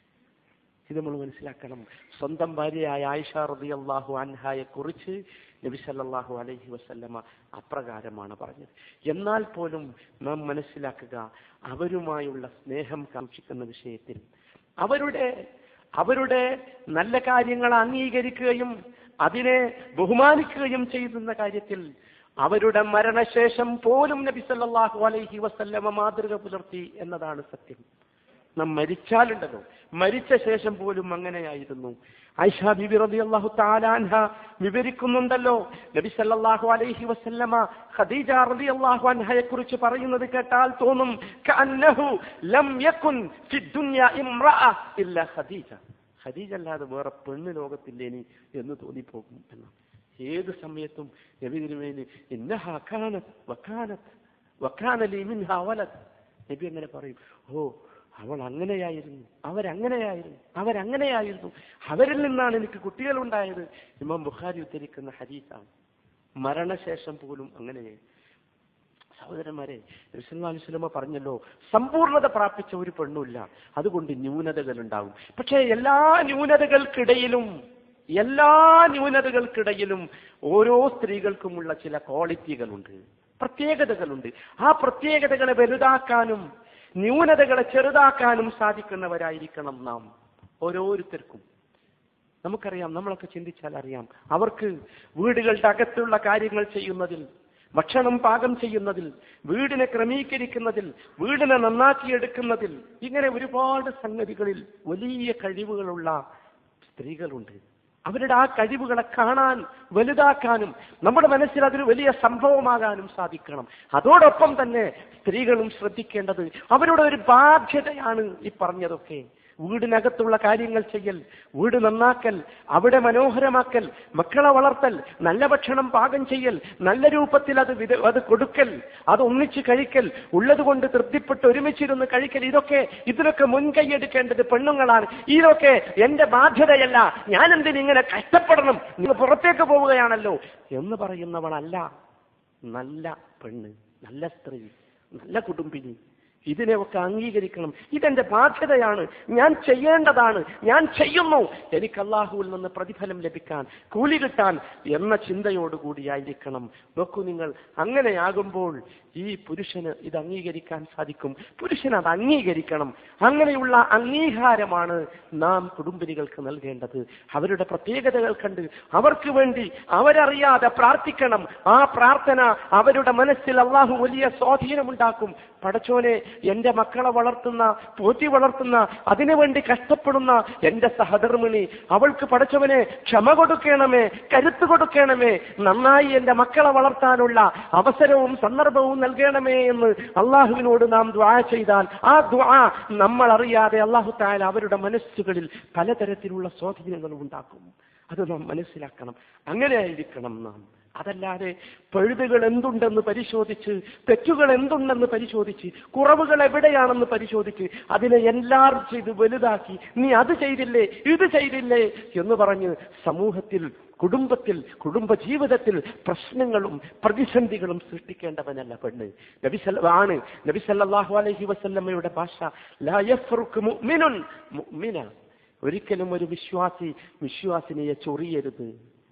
ഇത് നമ്മൾ മനസ്സിലാക്കണം സ്വന്തം ഭാര്യയായ ആയിഷ റളിയല്ലാഹു അൻഹായെ കുറിച്ച് നബി സല്ലല്ലാഹു അലൈഹി വസല്ലമ അപ്രകാരമാണ് പറഞ്ഞത് എന്നാൽ പോലും നാം മനസ്സിലാക്കുക അവരുമായുള്ള സ്നേഹം കാക്ഷിക്കുന്ന വിഷയത്തിൽ അവരുടെ അവരുടെ നല്ല കാര്യങ്ങൾ അംഗീകരിക്കുകയും അതിനെ ബഹുമാനിക്കുകയും ചെയ്യുന്ന കാര്യത്തിൽ അവരുടെ മരണശേഷം പോലും നബി സല്ലല്ലാഹു അലൈഹി വസല്ലമ മാതൃക പുലർത്തി എന്നതാണ് സത്യം നാം മരിച്ചാലുണ്ടല്ലോ മരിച്ച ശേഷം പോലും അങ്ങനെയായിരുന്നു ഐഷ ബിബി റളിയല്ലാഹു തആല അൻഹ വിവരിക്കുന്നുണ്ടല്ലോ നബി സല്ലല്ലാഹു അലൈഹി വസല്ലമ ഖദീജ റളിയല്ലാഹു അൻഹയെ കുറിച്ച് പറയുന്നത് കേട്ടാൽ തോന്നും കഅന്നഹു ലം യകുൻ ഫി ദുനിയ ഇംറഅ ഇല്ല ഖദീജ ഖദീജ അല്ലാതെ വേറെ പെണ്ണ് ലോകത്തില്ലേനി എന്ന് തോന്നിപ്പോകും എന്ന് ഏത് സമയത്തും നബി തിരുമേനി ഇന്നഹാ കാനത് വകാനത് വകാന ലീ മിൻഹാ വലദ് നബി അങ്ങനെ പറയും ഓ അവൾ അങ്ങനെയായിരുന്നു അവരങ്ങനെയായിരുന്നു അവരങ്ങനെയായിരുന്നു അവരിൽ നിന്നാണ് എനിക്ക് കുട്ടികളുണ്ടായത് ഇമാം ബുഖാരി ഉദ്ധരിക്കുന്ന ഹദീസാണ് മരണശേഷം പോലും അങ്ങനെയായി സഹോദരന്മാരെ നബിസ്വല്ലാസ്ലമ പറഞ്ഞല്ലോ സമ്പൂർണത പ്രാപിച്ച ഒരു പെണ്ണുമില്ല അതുകൊണ്ട് ന്യൂനതകൾ ഉണ്ടാവും പക്ഷേ എല്ലാ ന്യൂനതകൾക്കിടയിലും എല്ലാ ന്യൂനതകൾക്കിടയിലും ഓരോ സ്ത്രീകൾക്കുമുള്ള ചില ക്വാളിറ്റികളുണ്ട് പ്രത്യേകതകളുണ്ട് ആ പ്രത്യേകതകളെ വലുതാക്കാനും ന്യൂനതകളെ ചെറുതാക്കാനും സാധിക്കുന്നവരായിരിക്കണം നാം ഓരോരുത്തർക്കും നമുക്കറിയാം നമ്മളൊക്കെ ചിന്തിച്ചാൽ അറിയാം അവർക്ക് വീടുകളുടെ അകത്തുള്ള കാര്യങ്ങൾ ചെയ്യുന്നതിൽ ഭക്ഷണം പാകം ചെയ്യുന്നതിൽ വീടിനെ ക്രമീകരിക്കുന്നതിൽ വീടിനെ നന്നാക്കിയെടുക്കുന്നതിൽ ഇങ്ങനെ ഒരുപാട് സംഗതികളിൽ വലിയ കഴിവുകളുള്ള സ്ത്രീകളുണ്ട് അവരുടെ ആ കഴിവുകളെ കാണാൻ വലുതാക്കാനും നമ്മുടെ മനസ്സിൽ അതൊരു വലിയ സംഭവമാകാനും സാധിക്കണം അതോടൊപ്പം തന്നെ സ്ത്രീകളും ശ്രദ്ധിക്കേണ്ടത് അവരുടെ ഒരു ബാധ്യതയാണ് ഈ പറഞ്ഞതൊക്കെ വീടിനകത്തുള്ള കാര്യങ്ങൾ ചെയ്യൽ വീട് നന്നാക്കൽ അവിടെ മനോഹരമാക്കൽ മക്കളെ വളർത്തൽ നല്ല ഭക്ഷണം പാകം ചെയ്യൽ നല്ല രൂപത്തിൽ അത് വിത- അത് കൊടുക്കൽ അത് ഒന്നിച്ച് കഴിക്കൽ ഉള്ളത് കൊണ്ട് തൃപ്തിപ്പെട്ട് ഒരുമിച്ചിരുന്ന് കഴിക്കൽ ഇതൊക്കെ ഇതിനൊക്കെ മുൻകൈ എടുക്കേണ്ടത് പെണ്ണുങ്ങളാണ് ഇതൊക്കെ എന്റെ ബാധ്യതയല്ല ഞാൻ എന്തിനിങ്ങനെ കഷ്ടപ്പെടണം നിങ്ങൾ പുറത്തേക്ക് പോവുകയാണല്ലോ എന്ന് പറയുന്നവളല്ല നല്ല പെണ്ണ് നല്ല സ്ത്രീ നല്ല കുടുംബിനി ഇതിനെയൊക്കെ അംഗീകരിക്കണം ഇതെന്റെ ബാധ്യതയാണ് ഞാൻ ചെയ്യേണ്ടതാണ് ഞാൻ ചെയ്യുന്നു എനിക്ക് അള്ളാഹുവിൽ നിന്ന് പ്രതിഫലം ലഭിക്കാൻ കൂലി കിട്ടാൻ എന്ന ചിന്തയോടുകൂടിയായിരിക്കണം നോക്കൂ നിങ്ങൾ അങ്ങനെയാകുമ്പോൾ ഈ പുരുഷന് ഇത് അംഗീകരിക്കാൻ സാധിക്കും പുരുഷൻ അത് അംഗീകരിക്കണം അങ്ങനെയുള്ള അംഗീകാരമാണ് നാം കുടുംബിനികൾക്ക് നൽകേണ്ടത് അവരുടെ പ്രത്യേകതകൾ കണ്ട് അവർക്ക് വേണ്ടി അവരറിയാതെ പ്രാർത്ഥിക്കണം ആ പ്രാർത്ഥന അവരുടെ മനസ്സിൽ അള്ളാഹു വലിയ സ്വാധീനമുണ്ടാക്കും പടച്ചോനെ എന്റെ മക്കളെ വളർത്തുന്ന പോറ്റി വളർത്തുന്ന അതിനുവേണ്ടി കഷ്ടപ്പെടുന്ന എന്റെ സഹധർമ്മിണി അവൾക്ക് പടച്ചവനെ ക്ഷമ കൊടുക്കണമേ കരുത്ത് കൊടുക്കണമേ നന്നായി എന്റെ മക്കളെ വളർത്താനുള്ള അവസരവും സന്ദർഭവും നൽകണമേ എന്ന് അള്ളാഹുവിനോട് നാം ദ്വാ ചെയ്താൽ ആ ദ്വാ നമ്മൾ അറിയാതെ അള്ളാഹു തായാൽ അവരുടെ മനസ്സുകളിൽ പലതരത്തിലുള്ള സ്വാധീനങ്ങളും ഉണ്ടാക്കും അത് നാം മനസ്സിലാക്കണം അങ്ങനെ ആയിരിക്കണം നാം അതല്ലാതെ പഴുതുകൾ എന്തുണ്ടെന്ന് പരിശോധിച്ച് തെറ്റുകൾ എന്തുണ്ടെന്ന് പരിശോധിച്ച് കുറവുകൾ എവിടെയാണെന്ന് പരിശോധിച്ച് അതിനെ എല്ലാവരും ചെയ്ത് വലുതാക്കി നീ അത് ചെയ്തില്ലേ ഇത് ചെയ്തില്ലേ എന്ന് പറഞ്ഞ് സമൂഹത്തിൽ കുടുംബത്തിൽ കുടുംബ ജീവിതത്തിൽ പ്രശ്നങ്ങളും പ്രതിസന്ധികളും സൃഷ്ടിക്കേണ്ടവനല്ല പെണ്ണ് നബിസല്ല ആണ് നബിസല്ലാഹു അലൈഹി വസല്ലമ്മയുടെ ഭാഷ ലാ യഫ്റുക്ക് മുഅ്മിനുൻ മുഅ്മിന ഒരിക്കലും ഒരു വിശ്വാസി വിശ്വാസിനിയെ ചൊറിയരുത്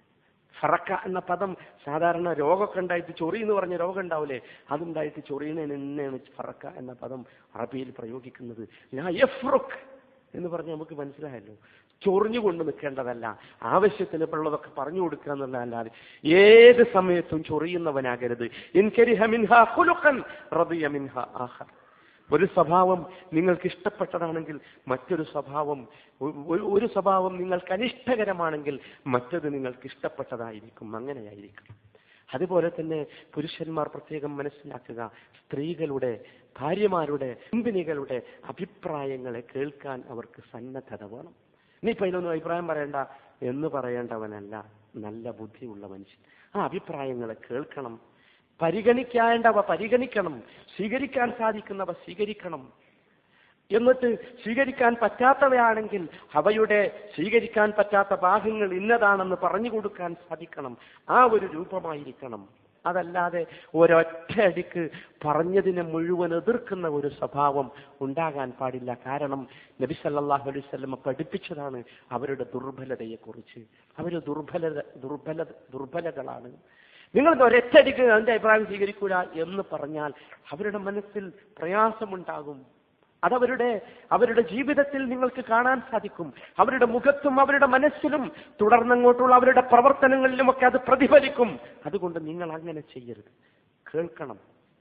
ഫറക്ക എന്ന പദം സാധാരണ രോഗമൊക്കെ ഉണ്ടായിട്ട് ചൊറി എന്ന് പറഞ്ഞ രോഗം ഉണ്ടാവില്ലേ അതുണ്ടായിട്ട് ചൊറിയുന്നതിന് തന്നെയാണ് ഫറക്ക എന്ന പദം അറബിയിൽ പ്രയോഗിക്കുന്നത് ലാ യഫ്റുക്ക് എന്ന് പറഞ്ഞ് നമുക്ക് മനസ്സിലായല്ലോ ചൊറിഞ്ഞുകൊണ്ട് നിൽക്കേണ്ടതല്ല ആവശ്യത്തിന് ഉള്ളതൊക്കെ പറഞ്ഞു കൊടുക്കുക എന്നുള്ളതല്ലാതെ ഏത് സമയത്തും ചൊറിയുന്നവനാകരുത് ഇൻകരിഹ മിൻഹ ഖുലുഖൻ റദിയ മിൻഹ ആഖർ ഒരു സ്വഭാവം നിങ്ങൾക്ക് ഇഷ്ടപ്പെട്ടതാണെങ്കിൽ മറ്റൊരു സ്വഭാവം ഒ- ഒരു- ഒരു സ്വഭാവം നിങ്ങൾക്ക് അനിഷ്ടകരമാണെങ്കിൽ മറ്റത് നിങ്ങൾക്ക് ഇഷ്ടപ്പെട്ടതായിരിക്കും അങ്ങനെയായിരിക്കും അതുപോലെ തന്നെ പുരുഷന്മാർ പ്രത്യേകം മനസ്സിലാക്കുക സ്ത്രീകളുടെ ഭാര്യമാരുടെ കുമ്പിനികളുടെ അഭിപ്രായങ്ങളെ കേൾക്കാൻ അവർക്ക് സന്നദ്ധത വേണം നീ ഇപ്പൊ ഇതിലൊന്നും അഭിപ്രായം പറയണ്ട എന്ന് പറയേണ്ടവനല്ല നല്ല ബുദ്ധിയുള്ള മനുഷ്യൻ ആ അഭിപ്രായങ്ങളെ കേൾക്കണം പരിഗണിക്കേണ്ടവ പരിഗണിക്കണം സ്വീകരിക്കാൻ സാധിക്കുന്നവ സ്വീകരിക്കണം എന്നിട്ട് സ്വീകരിക്കാൻ പറ്റാത്തവയാണെങ്കിൽ അവയുടെ സ്വീകരിക്കാൻ പറ്റാത്ത ഭാഗങ്ങൾ ഇന്നതാണെന്ന് പറഞ്ഞു കൊടുക്കാൻ സാധിക്കണം ആ ഒരു രൂപമായിരിക്കണം അതല്ലാതെ ഒരൊറ്റയടിക്ക് പറഞ്ഞതിനെ മുഴുവൻ എതിർക്കുന്ന ഒരു സ്വഭാവം ഉണ്ടാകാൻ പാടില്ല കാരണം നബി സല്ലല്ലാഹു അലൈഹി വസല്ലമ പഠിപ്പിച്ചതാണ് അവരുടെ ദുർബലതയെക്കുറിച്ച് അവർ ദുർബലത ദുർബല ദുർബലകളാണ് നിങ്ങൾ ഒരൊറ്റടിക്ക് അതിന്റെ അഭിപ്രായം സ്വീകരിക്കൂല എന്ന് പറഞ്ഞാൽ അവരുടെ മനസ്സിൽ പ്രയാസമുണ്ടാകും അതവരുടെ അവരുടെ ജീവിതത്തിൽ നിങ്ങൾക്ക് കാണാൻ സാധിക്കും അവരുടെ മുഖത്തും അവരുടെ മനസ്സിലും തുടർന്നങ്ങോട്ടുള്ള അവരുടെ പ്രവർത്തനങ്ങളിലുമൊക്കെ അത് പ്രതിഫലിക്കും അതുകൊണ്ട് നിങ്ങൾ അങ്ങനെ ചെയ്യരുത് കേൾക്കണം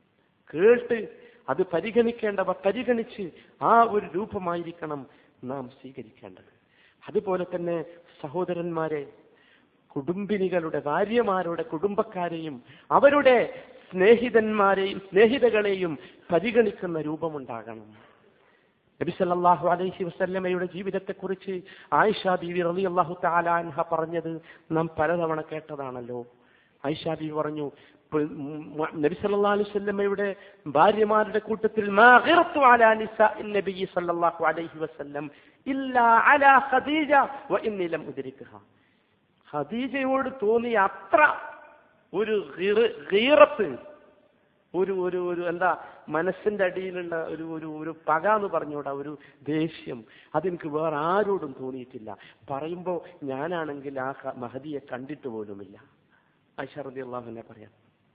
കേട്ട് അത് പരിഗണിക്കേണ്ടവ പരിഗണിച്ച് ആ ഒരു രൂപമായിരിക്കണം നാം സ്വീകരിക്കേണ്ടത് അതുപോലെ തന്നെ സഹോദരന്മാരെ കുടുംബിനികളുടെ ഭാര്യമാരുടെ കുടുംബക്കാരെയും അവരുടെ സ്നേഹിതന്മാരെയും സ്നേഹിതകളെയും പരിഗണിക്കുന്ന രൂപമുണ്ടാകണം നബി സല്ലല്ലാഹു അലൈഹി വസല്ലമയുടെ ജീവിതത്തെക്കുറിച്ച് ആയിഷ ബീവി റളിയല്ലാഹു തആല അൻഹ പറഞ്ഞത് നാം പലതവണ കേട്ടതാണല്ലോ ആയിഷ ബീവി പറഞ്ഞു പ്- ഉം, നബി സല്ലല്ലാഹു അലൈഹി വസല്ലമയുടെ ഭാര്യമാരുടെ കൂട്ടത്തിൽ മാ ഗിറത്തു അലാ നിസാഇൻ നബി സല്ലല്ലാഹു അലൈഹി വസല്ലം ഇല്ലാ അലാ ഖദീജ വ ഇന്നി ലം ഉദ്രിക്കഹ ഖദീജയോട് തോന്നിയ അത്ര ഒരു ഗിറ- ഗീറത്ത് ഒരു ഒരു ഒരു എന്താ മനസ്സിന്റെ അടിയിലുള്ള ഒരു ഒരു ഒരു പക എന്ന് പറഞ്ഞൂടാ ഒരു ദേഷ്യം അതെനിക്ക് വേറെ ആരോടും തോന്നിയിട്ടില്ല പറയുമ്പോൾ ഞാനാണെങ്കിൽ ആ ക- മഹദിയെ കണ്ടിട്ട് പോലുമില്ല ഐഷറദി അള്ളാഹുവിനെ പറയാം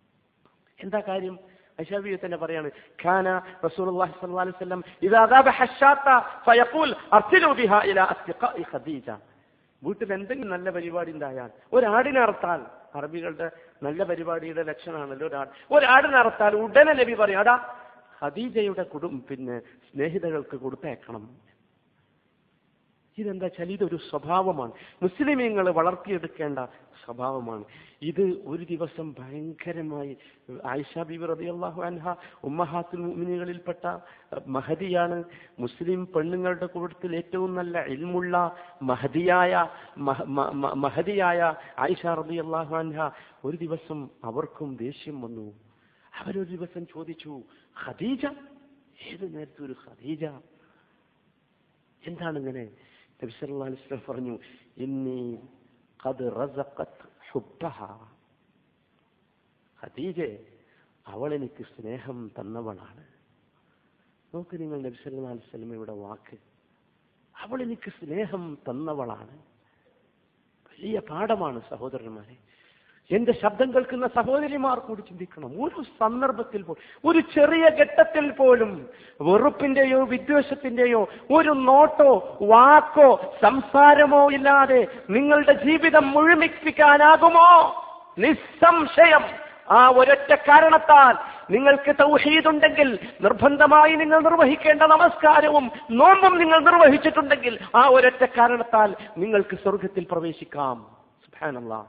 എന്താ കാര്യം ഐഷാബിയെ തന്നെ പറയാണ് ഖാന റസൂലുള്ളാഹി സ്വല്ലല്ലാഹു അലൈഹി വസല്ലം ഇദാ ദാബഹ അശ്ശാത്ത ഫയഖൂൽ അർസിലു ബിഹാ ഇലാ അസ്തിഖാഇ ഖദീജ വീട്ടിൽ എന്തെങ്കിലും നല്ല പരിപാടി ഉണ്ടായാൽ ഒരാടിനെ അറുത്താൽ അറബികളുടെ നല്ല പരിപാടിയുടെ ലക്ഷണമാണല്ലോ ഒരാൾ ഒരാടിനെ അറുത്താൽ ഉടനെ നബി പറയും അടാ ഖദീജയുടെ കുടും പിന്നെ സ്നേഹിതകൾക്ക് കൊടുത്തേക്കണം ഇതെന്താ വെച്ചാൽ ഇതൊരു സ്വഭാവമാണ് മുസ്ലിമീങ്ങൾ വളർത്തിയെടുക്കേണ്ട സ്വഭാവമാണ് ഇത് ഒരു ദിവസം ഭയങ്കരമായി ആയിഷ ബിബി റളിയല്ലാഹു അൻഹ ഉമ്മഹാത്തുൽ മുഅ്മിനീകളിൽപ്പെട്ട മഹദിയാണ് മുസ്ലിം പെണ്ണുങ്ങളുടെ കൂട്ടത്തിൽ ഏറ്റവും നല്ല ഇൽമുള്ള മഹദിയായ മഹ- മ- മ- മഹദിയായ ആയിഷ റളിയല്ലാഹു അൻഹ ഒരു ദിവസം അവർക്കും ദേഷ്യം വന്നു അവരൊരു ദിവസം ചോദിച്ചു ഖദീജ ഏത് നേരത്തെ ഒരു ഖദീജ എന്താണ് ഇങ്ങനെ നബി സല്ലല്ലാഹു അലൈഹി വസല്ലം പറഞ്ഞു ഇന്നി ഖദ് റസഖത് ഹുബ്ബഹ ഖദീജ അവൾ എനിക്ക് സ്നേഹം തന്നവളാണ് നോക്ക് നിങ്ങൾ നബി സല്ലല്ലാഹു അലൈഹി വസല്ലമയുടെ വാക്ക് അവൾ എനിക്ക് സ്നേഹം തന്നവളാണ് വലിയ പാഠമാണ് സഹോദരന്മാരെ എന്റെ ശബ്ദം കേൾക്കുന്ന സഹോദരിമാർ കൂടി ചിന്തിക്കണം ഒരു സന്ദർഭത്തിൽ പോലും ഒരു ചെറിയ ഘട്ടത്തിൽ പോലും വെറുപ്പിന്റെയോ വിദ്വേഷത്തിന്റെയോ ഒരു നോട്ടോ വാക്കോ സംസാരമോ ഇല്ലാതെ നിങ്ങളുടെ ജീവിതം മുഴുമിപ്പിക്കാനാകുമോ നിസ്സംശയം ആ ഒരൊറ്റ കാരണത്താൽ നിങ്ങൾക്ക് തൗഹീദുണ്ടെങ്കിൽ നിർബന്ധമായി നിങ്ങൾ നിർവഹിക്കേണ്ട നമസ്കാരവും നോമ്പും നിങ്ങൾ നിർവഹിച്ചിട്ടുണ്ടെങ്കിൽ ആ ഒരൊറ്റ കാരണത്താൽ നിങ്ങൾക്ക് സ്വർഗത്തിൽ പ്രവേശിക്കാം സുബ്ഹാനല്ലാഹ്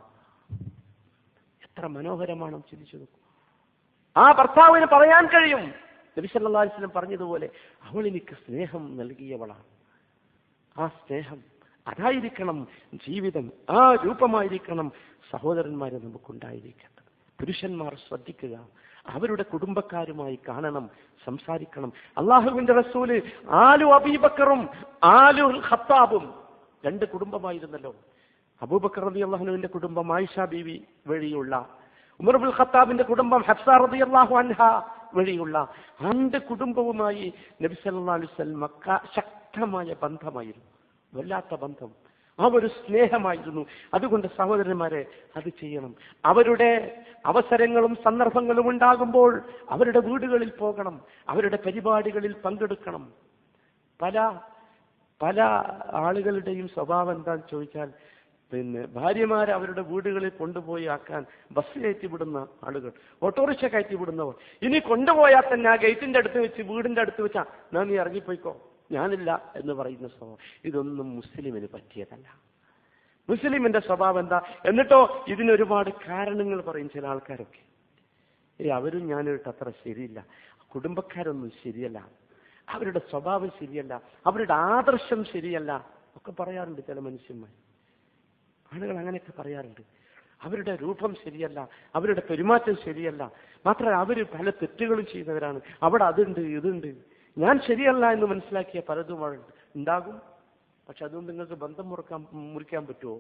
എത്ര മനോഹരമാണ് ചിന്തിച്ചു നോക്കൂ ആ ഭർത്താവിന് പറയാൻ കഴിയും നബി സല്ലല്ലാഹു അലൈഹി വസല്ലം പറഞ്ഞതുപോലെ അവൾ എനിക്ക് സ്നേഹം നൽകിയവളാണ് ആ സ്നേഹം അതായിരിക്കണം ജീവിതം ആ രൂപമായിരിക്കണം സഹോദരന്മാരെ നമുക്കുണ്ടായിരിക്കേണ്ടത് പുരുഷന്മാർ ശ്രദ്ധിക്കുക അവരുടെ കുടുംബക്കാരുമായി കാണണം സംസാരിക്കണം അള്ളാഹുവിന്റെ റസൂല് ആലു അബീബക്കറും ആലു ഖത്താബും രണ്ട് കുടുംബമായിരുന്നല്ലോ അബൂബക്കർ റതി അള്ളാഹുനുവിന്റെ കുടുംബം ആയിഷ ബീവി വഴിയുള്ള ഉമർബുൽ ഖത്താബിന്റെ കുടുംബം ഹഫ്സ റതി അള്ളാഹു അൻഹ വഴിയുള്ള രണ്ട് കുടുംബവുമായി നബി സല്ലല്ലാഹു അലൈഹി വസല്ലം മക്ക ശക്തമായ ബന്ധമായിരുന്നു വല്ലാത്ത ബന്ധം ആ ഒരു സ്നേഹമായിരുന്നു അതുകൊണ്ട് സഹോദരന്മാരെ അത് ചെയ്യണം അവരുടെ അവസരങ്ങളും സന്ദർഭങ്ങളും ഉണ്ടാകുമ്പോൾ അവരുടെ വീടുകളിൽ പോകണം അവരുടെ പരിപാടികളിൽ പങ്കെടുക്കണം പല പല ആളുകളുടെയും സ്വഭാവം എന്താന്ന് ചോദിച്ചാൽ പിന്നെ ഭാര്യമാരെ അവരുടെ വീടുകളിൽ കൊണ്ടുപോയി ആക്കാൻ ബസ് കയറ്റി വിടുന്ന ആളുകൾ ഓട്ടോറിക്ഷ കയറ്റി വിടുന്നവർ ഇനി കൊണ്ടുപോയാൽ തന്നെ ആ ഗേറ്റിന്റെ അടുത്ത് വെച്ച് വീടിന്റെ അടുത്ത് വെച്ചാ ഞാൻ നീ ഇറങ്ങിപ്പോയിക്കോ ഞാനില്ല എന്ന് പറയുന്ന സ്വഭാവം ഇതൊന്നും മുസ്ലിമിന് പറ്റിയതല്ല മുസ്ലിമിന്റെ സ്വഭാവം എന്താ എന്നിട്ടോ ഇതിന് ഒരുപാട് കാരണങ്ങൾ പറയും ചില ആൾക്കാരൊക്കെ ഏ അവരും ഞാനിട്ട് അത്ര ശരിയില്ല കുടുംബക്കാരൊന്നും ശരിയല്ല അവരുടെ സ്വഭാവം ശരിയല്ല അവരുടെ ആദർശം ശരിയല്ല ഒക്കെ പറയാറുണ്ട് ചില മനുഷ്യന്മാർ ആളുകൾ അങ്ങനെയൊക്കെ പറയാറുണ്ട് അവരുടെ രൂപം ശരിയല്ല അവരുടെ പെരുമാറ്റം ശരിയല്ല മാത്രമല്ല അവര് പല തെറ്റുകളും ചെയ്യുന്നവരാണ് അവിടെ അതുണ്ട് ഇതുണ്ട് ഞാൻ ശരിയല്ല എന്ന് മനസ്സിലാക്കിയ പലതും അവിടെ ഉണ്ടാകും പക്ഷെ അതുകൊണ്ട് നിങ്ങൾക്ക് ബന്ധം മുറിക്കാൻ മുറിക്കാൻ പറ്റുമോ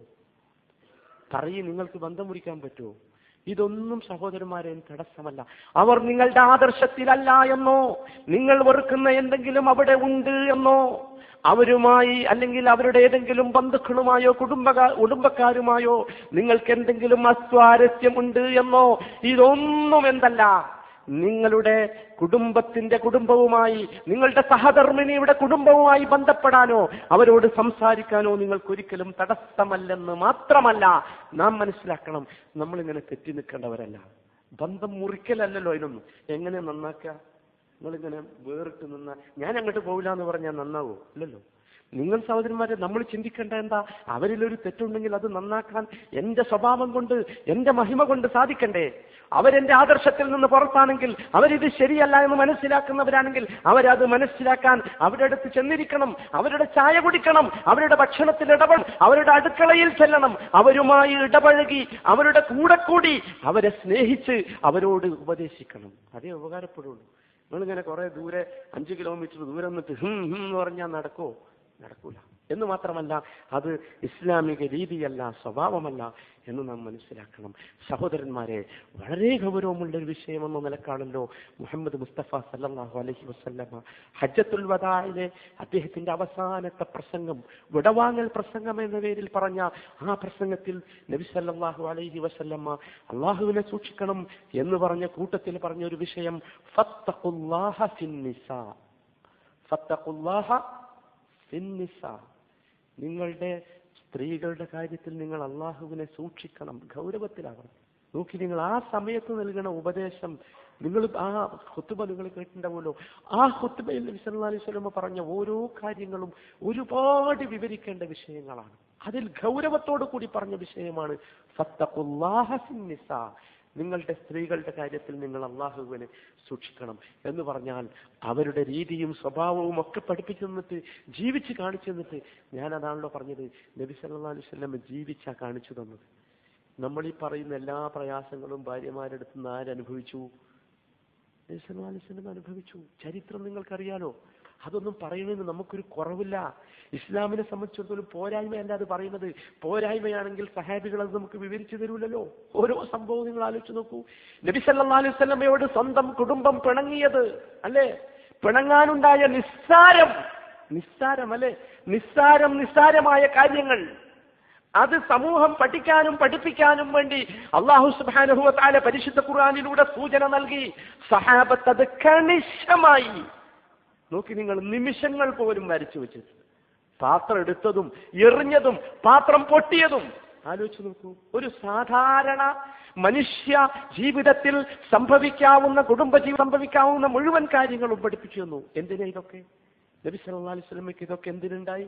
പറയും നിങ്ങൾക്ക് ബന്ധം മുറിക്കാൻ പറ്റുമോ ഇതൊന്നും സഹോദരന്മാരെ തടസ്സമല്ല അവർ നിങ്ങളുടെ ആദർശത്തിലല്ല എന്നോ നിങ്ങൾ വെറുക്കുന്ന എന്തെങ്കിലും അവിടെ ഉണ്ട് എന്നോ അവരുമായി അല്ലെങ്കിൽ അവരുടെ ഏതെങ്കിലും ബന്ധുക്കളുമായോ കുടുംബ കുടുംബക്കാരുമായോ നിങ്ങൾക്ക് എന്തെങ്കിലും അസ്വാരസ്യമുണ്ട് എന്നോ ഇതൊന്നും എന്തല്ല നിങ്ങളുടെ കുടുംബത്തിന്റെ കുടുംബവുമായി നിങ്ങളുടെ സഹധർമ്മിണിയുടെ കുടുംബവുമായി ബന്ധപ്പെടാനോ അവരോട് സംസാരിക്കാനോ നിങ്ങൾക്കൊരിക്കലും തടസ്സമല്ലെന്ന് മാത്രമല്ല നാം മനസ്സിലാക്കണം നമ്മളിങ്ങനെ തെറ്റി നിൽക്കേണ്ടവരല്ല ബന്ധം മുറിക്കലല്ലല്ലോ അതിനൊന്നും എങ്ങനെ നന്നാക്കുക നിങ്ങളിങ്ങനെ വേറിട്ട് നിന്ന ഞാൻ അങ്ങോട്ട് പോവില്ല എന്ന് പറഞ്ഞാൽ നന്നാവോ ഇല്ലല്ലോ നിങ്ങൾ സഹോദരന്മാരെ നമ്മൾ ചിന്തിക്കേണ്ട എന്താ അവരിലൊരു തെറ്റുണ്ടെങ്കിൽ അത് നന്നാക്കാൻ എന്റെ സ്വഭാവം കൊണ്ട് എന്റെ മഹിമ കൊണ്ട് സാധിക്കണ്ടേ അവരെന്റെ ആദർശത്തിൽ നിന്ന് പുറത്താണെങ്കിൽ അവരിത് ശരിയല്ല എന്ന് മനസ്സിലാക്കുന്നവരാണെങ്കിൽ അവരത് മനസ്സിലാക്കാൻ അവരുടെ അടുത്ത് ചെന്നിരിക്കണം അവരുടെ ചായ കുടിക്കണം അവരുടെ ഭക്ഷണത്തിൽ ഇടപെടണം അവരുടെ അടുക്കളയിൽ ചെല്ലണം അവരുമായി ഇടപഴകി അവരുടെ കൂടെ കൂടി അവരെ സ്നേഹിച്ച് അവരോട് ഉപദേശിക്കണം അതേ ഉപകാരപ്പെടുള്ളൂ നിങ്ങളിങ്ങനെ കുറെ ദൂരെ അഞ്ച് കിലോമീറ്റർ ദൂരെ നിന്നിട്ട് ഹും ഹും എന്ന് പറഞ്ഞാൽ നടക്കോ നടക്കൂല എന്ന് മാത്രമല്ല അത് ഇസ്ലാമിക രീതിയല്ല സ്വഭാവമല്ല എന്ന് നാം മനസ്സിലാക്കണം സഹോദരന്മാരെ വളരെ ഗൗരവമുള്ള ഒരു വിഷയമെന്ന നിലക്കാണല്ലോ മുഹമ്മദ് മുസ്തഫ സല്ലല്ലാഹു അലൈഹി വസല്ലമ ഹജ്ജത്തുൽ വദായിലെ അദ്ദേഹത്തിന്റെ അവസാനത്തെ പ്രസംഗം വിടവാങ്ങൽ പ്രസംഗം എന്ന പേരിൽ പറഞ്ഞ ആ പ്രസംഗത്തിൽ നബി സല്ലല്ലാഹു അലൈഹി വസല്ലമ അള്ളാഹുവിനെ സൂക്ഷിക്കണം എന്ന് പറഞ്ഞ കൂട്ടത്തിൽ പറഞ്ഞ ഒരു വിഷയം ഫത്തഖുല്ലാഹ ഫിന്നിസാ ഫത്തഖുല്ലാഹ ഫിന്നിസ നിങ്ങളുടെ സ്ത്രീകളുടെ കാര്യത്തിൽ നിങ്ങൾ അള്ളാഹുവിനെ സൂക്ഷിക്കണം ഗൗരവത്തിലാകണം നോക്കി നിങ്ങൾ ആ സമയത്ത് നൽകുന്ന ഉപദേശം നിങ്ങൾ ആ ഹുത്തുബ നിങ്ങൾ കേട്ടിട്ടുണ്ടാവുമല്ലോ ആ ഹുത്തുബയിൽ നബി സല്ലല്ലാഹു അലൈഹി വസല്ലമ പറഞ്ഞ ഓരോ കാര്യങ്ങളും ഒരുപാട് വിവരിക്കേണ്ട വിഷയങ്ങളാണ് അതിൽ ഗൗരവത്തോടു കൂടി പറഞ്ഞ വിഷയമാണ് ഫത്തഖുല്ലാഹ ഫിന്നിസാ. നിങ്ങളുടെ സ്ത്രീകളുടെ കാര്യത്തിൽ നിങ്ങൾ അള്ളാഹുവിനെ സൂക്ഷിക്കണം എന്ന് പറഞ്ഞാൽ അവരുടെ രീതിയും സ്വഭാവവും ഒക്കെ പഠിപ്പിച്ചു തന്നിട്ട് ജീവിച്ച് കാണിച്ചു തന്നിട്ട് ഞാൻ അതാണല്ലോ പറഞ്ഞത് നബി സല്ലല്ലാഹു അലൈഹി വസല്ലം ജീവിച്ചാ കാണിച്ചു തന്നത് നമ്മൾ ഈ പറയുന്ന എല്ലാ പ്രയാസങ്ങളും ഭാര്യമാരെടുത്ത് നിന്ന് ആരനുഭവിച്ചു നബി സല്ലല്ലാഹു അലൈഹി വസല്ലം അനുഭവിച്ചു ചരിത്രം നിങ്ങൾക്കറിയാലോ അതൊന്നും പറയുന്നതിന് നമുക്കൊരു കുറവില്ല ഇസ്ലാമിനെ സംബന്ധിച്ചിടത്തോളം പോരായ്മയല്ല അത് പറയുന്നത് പോരായ്മയാണെങ്കിൽ സഹാബികൾ അത് നമുക്ക് വിവരിച്ചു തരൂലല്ലോ ഓരോ സംഭവം നിങ്ങൾ ആലോചിച്ച് നോക്കൂ നബി സല്ലല്ലാഹു അലൈഹി വസല്ലമയോട് സ്വന്തം കുടുംബം പിണങ്ങിയത് അല്ലേ പിണങ്ങാനുണ്ടായ നിസ്സാരം നിസ്സാരം അല്ലെ നിസ്സാരം നിസ്സാരമായ കാര്യങ്ങൾ അത് സമൂഹം പഠിക്കാനും പഠിപ്പിക്കാനും വേണ്ടി അള്ളാഹു സുബ്ഹാനഹു വ തആല പരിശുദ്ധ ഖുർആനിലൂടെ സൂചന നൽകി സഹാബത്ത് അത് കണിശമായി നോക്കി നിങ്ങൾ നിമിഷങ്ങൾ പോലും വരച്ചു വെച്ചത് പാത്രം എടുത്തതും എറിഞ്ഞതും പാത്രം പൊട്ടിയതും ആലോചിച്ച് നോക്കൂ ഒരു സാധാരണ മനുഷ്യ ജീവിതത്തിൽ സംഭവിക്കാവുന്ന കുടുംബജീവിതം സംഭവിക്കാവുന്ന മുഴുവൻ കാര്യങ്ങളും പഠിപ്പിച്ചു തന്നു എന്തിനാ ഇതൊക്കെ നബി സല്ലല്ലാഹു അലൈഹി വസല്ലമയ്ക്ക് ഇതൊക്കെ എന്തിനുണ്ടായി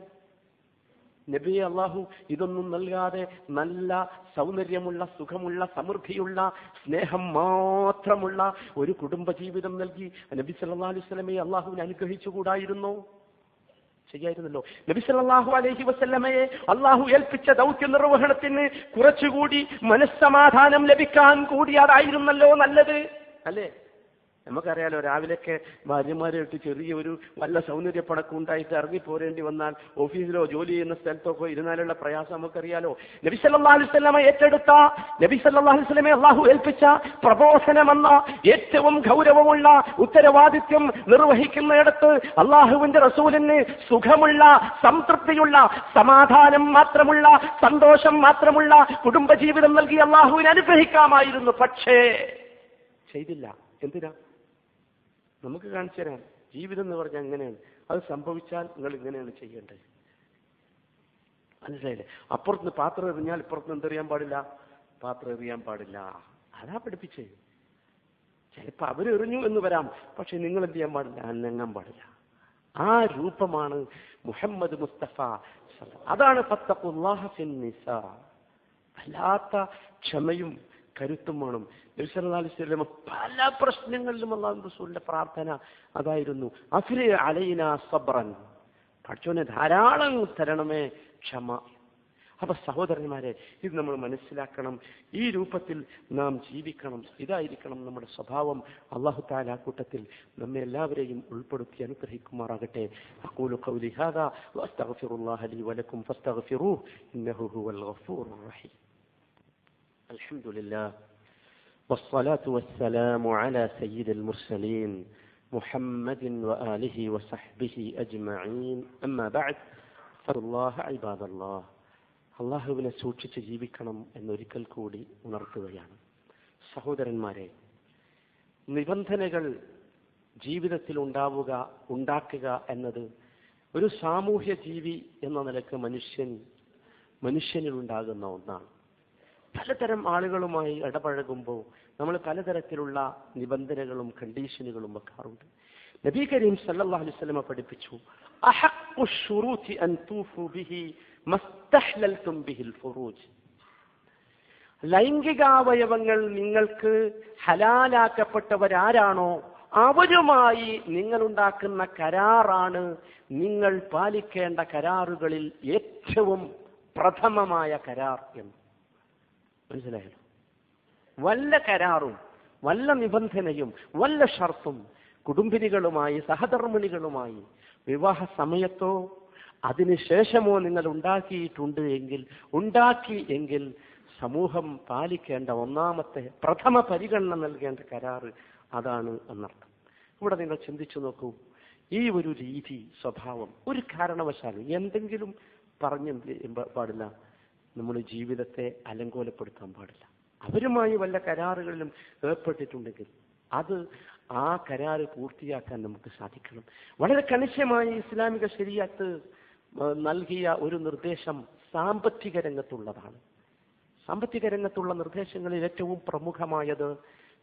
നബിയെ അള്ളാഹു ഇതൊന്നും നൽകാതെ നല്ല സൗന്ദര്യമുള്ള സുഖമുള്ള സമൃദ്ധിയുള്ള സ്നേഹം മാത്രമുള്ള ഒരു കുടുംബജീവിതം നൽകി നബി സല്ലല്ലാഹു അലൈഹി വസല്ലമയെ അള്ളാഹുവിനെ അനുഗ്രഹിച്ചുകൂടായിരുന്നോ ചെയ്യായിരുന്നല്ലോ നബി സല്ലല്ലാഹു അലൈഹി വസല്ലമയെ അള്ളാഹു ഏൽപ്പിച്ച ദൗത്യ നിർവഹണത്തിന് കുറച്ചുകൂടി മനസ്സമാധാനം ലഭിക്കാൻ കൂടി അതായിരുന്നല്ലോ നല്ലത് അല്ലേ നമുക്കറിയാലോ രാവിലെയൊക്കെ ഭാര്യമാരായിട്ട് ചെറിയ ഒരു വല്ല സൗന്ദര്യപ്പണക്കം ഉണ്ടായിട്ട് ഇറങ്ങി പോരേണ്ടി വന്നാൽ ഓഫീസിലോ ജോലി ചെയ്യുന്ന സ്ഥലത്തൊക്കെ ഇരുന്നാലുള്ള പ്രയാസം നമുക്കറിയാലോ നബി സല്ലല്ലാഹു അലൈഹി വസല്ലമ ഏറ്റെടുത്ത നബി സല്ലല്ലാഹു അലൈഹി വസല്ലമയെ അള്ളാഹു ഏൽപ്പിച്ച പ്രബോധനമെന്ന ഏറ്റവും ഗൗരവമുള്ള ഉത്തരവാദിത്യം നിർവഹിക്കുന്നിടത്ത് അള്ളാഹുവിന്റെ റസൂലിന് സുഖമുള്ള സംതൃപ്തിയുള്ള സമാധാനം മാത്രമുള്ള സന്തോഷം മാത്രമുള്ള കുടുംബജീവിതം നൽകി അള്ളാഹുവിനെ അനുഗ്രഹിക്കാമായിരുന്നു പക്ഷേ ചെയ്തില്ല എന്തിനാ നമുക്ക് കാണിച്ചു തരാം ജീവിതം എന്ന് പറഞ്ഞാൽ എങ്ങനെയാണ് അത് സംഭവിച്ചാൽ നിങ്ങൾ ഇങ്ങനെയാണ് ചെയ്യേണ്ടത് മനസ്സിലായില്ലേ അപ്പുറത്തുനിന്ന് പാത്രം എറിഞ്ഞാൽ ഇപ്പുറത്തുനിന്ന് എന്തെറിയാൻ പാടില്ല പാത്രം എറിയാൻ പാടില്ല അതാ പഠിപ്പിച്ചേ ചിലപ്പോ അവരെറിഞ്ഞു എന്ന് വരാം പക്ഷെ നിങ്ങൾ എന്ത് ചെയ്യാൻ പാടില്ല അനങ്ങാൻ പാടില്ല ആ രൂപമാണ് മുഹമ്മദ് മുസ്തഫ സല്ലല്ലാഹു അതാണ് ഫത്തഖുല്ലാഹ ഫിൻ നിസാ വല്ലാത്ത ക്ഷമയും കരുത്തും വേണം നബി സല്ലല്ലാഹു അലൈഹി വസല്ലം പല പ്രശ്നങ്ങളിലും അള്ളാഹു റസൂലിന്റെ പ്രാർത്ഥന അതായിരുന്നു അഫ്രി അലൈന സബ്രൻ പഠിച്ചോനെ ധാരാളം തരണമേ ക്ഷമ അപ്പൊ സഹോദരന്മാരെ ഇത് നമ്മൾ മനസ്സിലാക്കണം ഈ രൂപത്തിൽ നാം ജീവിക്കണം ഇതായിരിക്കണം നമ്മുടെ സ്വഭാവം അള്ളാഹു താല കൂട്ടത്തിൽ നമ്മെ എല്ലാവരെയും ഉൾപ്പെടുത്തി അനുഗ്രഹിക്കുമാറാകട്ടെ അഖൂലു ഖൗലി ഹാദാ വഅസ്തഗ്ഫിറുല്ലാഹ ലി വലക്കും ഫസ്തഗ്ഫിറൂഹ് ഇന്നഹു ഹുവൽ ഗഫൂറുർ റഹീം الحمد لله والصلاة والسلام على سيد المرسلين محمد وآله وصحبه أجمعين أما بعد فالله عباد الله അള്ളാഹുവിനെ സൂക്ഷിച്ച് ജീവിക്കണം എന്നൊരിക്കൽ കൂടി ഉണർത്തുകയാണ് സഹോദരന്മാരെ നിബന്ധനകൾ ജീവിതത്തിൽ ഉണ്ടാവുക ഉണ്ടാക്കുക എന്നത് ഒരു സാമൂഹ്യ ജീവി എന്ന നിലക്ക് മനുഷ്യൻ മനുഷ്യനിൽ ഉണ്ടാകുന്ന ഒന്നാണ് പലതരം ആളുകളുമായി ഇടപഴകുമ്പോൾ നമ്മൾ പലതരത്തിലുള്ള നിബന്ധനകളും കണ്ടീഷനുകളും വെക്കാറുണ്ട് നബി കരീം സല്ലല്ലാഹു അലൈഹി വസല്ലമ പഠിപ്പിച്ചു അഹഖു ശുറൂതി അൻ തൂഫു ബിഹി മസ്തഹ്ലൽതും ബിഹിൽ ഫുറൂജ് ലൈംഗികാവയവങ്ങൾ നിങ്ങൾക്ക് ഹലാലാക്കപ്പെട്ടവരാരാണോ അവരുമായി നിങ്ങൾ ഉണ്ടാക്കുന്ന കരാറാണ് നിങ്ങൾ പാലിക്കേണ്ട കരാറുകളിൽ ഏറ്റവും പ്രഥമമായ കരാർ എന്ന് മനസ്സിലായല്ലോ വല്ല കരാറും വല്ല നിബന്ധനയും വല്ല ഷർത്തും കുടുംബിനികളുമായി സഹധർമ്മിണികളുമായി വിവാഹ സമയത്തോ അതിനുശേഷമോ നിങ്ങൾ ഉണ്ടാക്കിയിട്ടുണ്ട് എങ്കിൽ ഉണ്ടാക്കി എങ്കിൽ സമൂഹം പാലിക്കേണ്ട ഒന്നാമത്തെ പ്രഥമ പരിഗണന നൽകേണ്ട കരാറ് അതാണ് എന്നർത്ഥം ഇവിടെ നിങ്ങൾ ചിന്തിച്ചു നോക്കൂ ഈ ഒരു രീതി സ്വഭാവം ഒരു കാരണവശാലും എന്തെങ്കിലും പറഞ്ഞെന്ത് പാടില്ല നമ്മുടെ ജീവിതത്തെ അലങ്കോലപ്പെടുത്താൻ പാടില്ല അവരുമായി വല്ല കരാറുകളിലും ഏർപ്പെട്ടിട്ടുണ്ടെങ്കിൽ അത് ആ കരാറ് പൂർത്തിയാക്കാൻ നമുക്ക് സാധിക്കണം വളരെ കണിശമായി ഇസ്ലാമിക ശരിയത്ത് നൽകിയ ഒരു നിർദ്ദേശം സാമ്പത്തിക രംഗത്തുള്ളതാണ് സാമ്പത്തിക രംഗത്തുള്ള നിർദ്ദേശങ്ങളിൽ ഏറ്റവും പ്രമുഖമായത്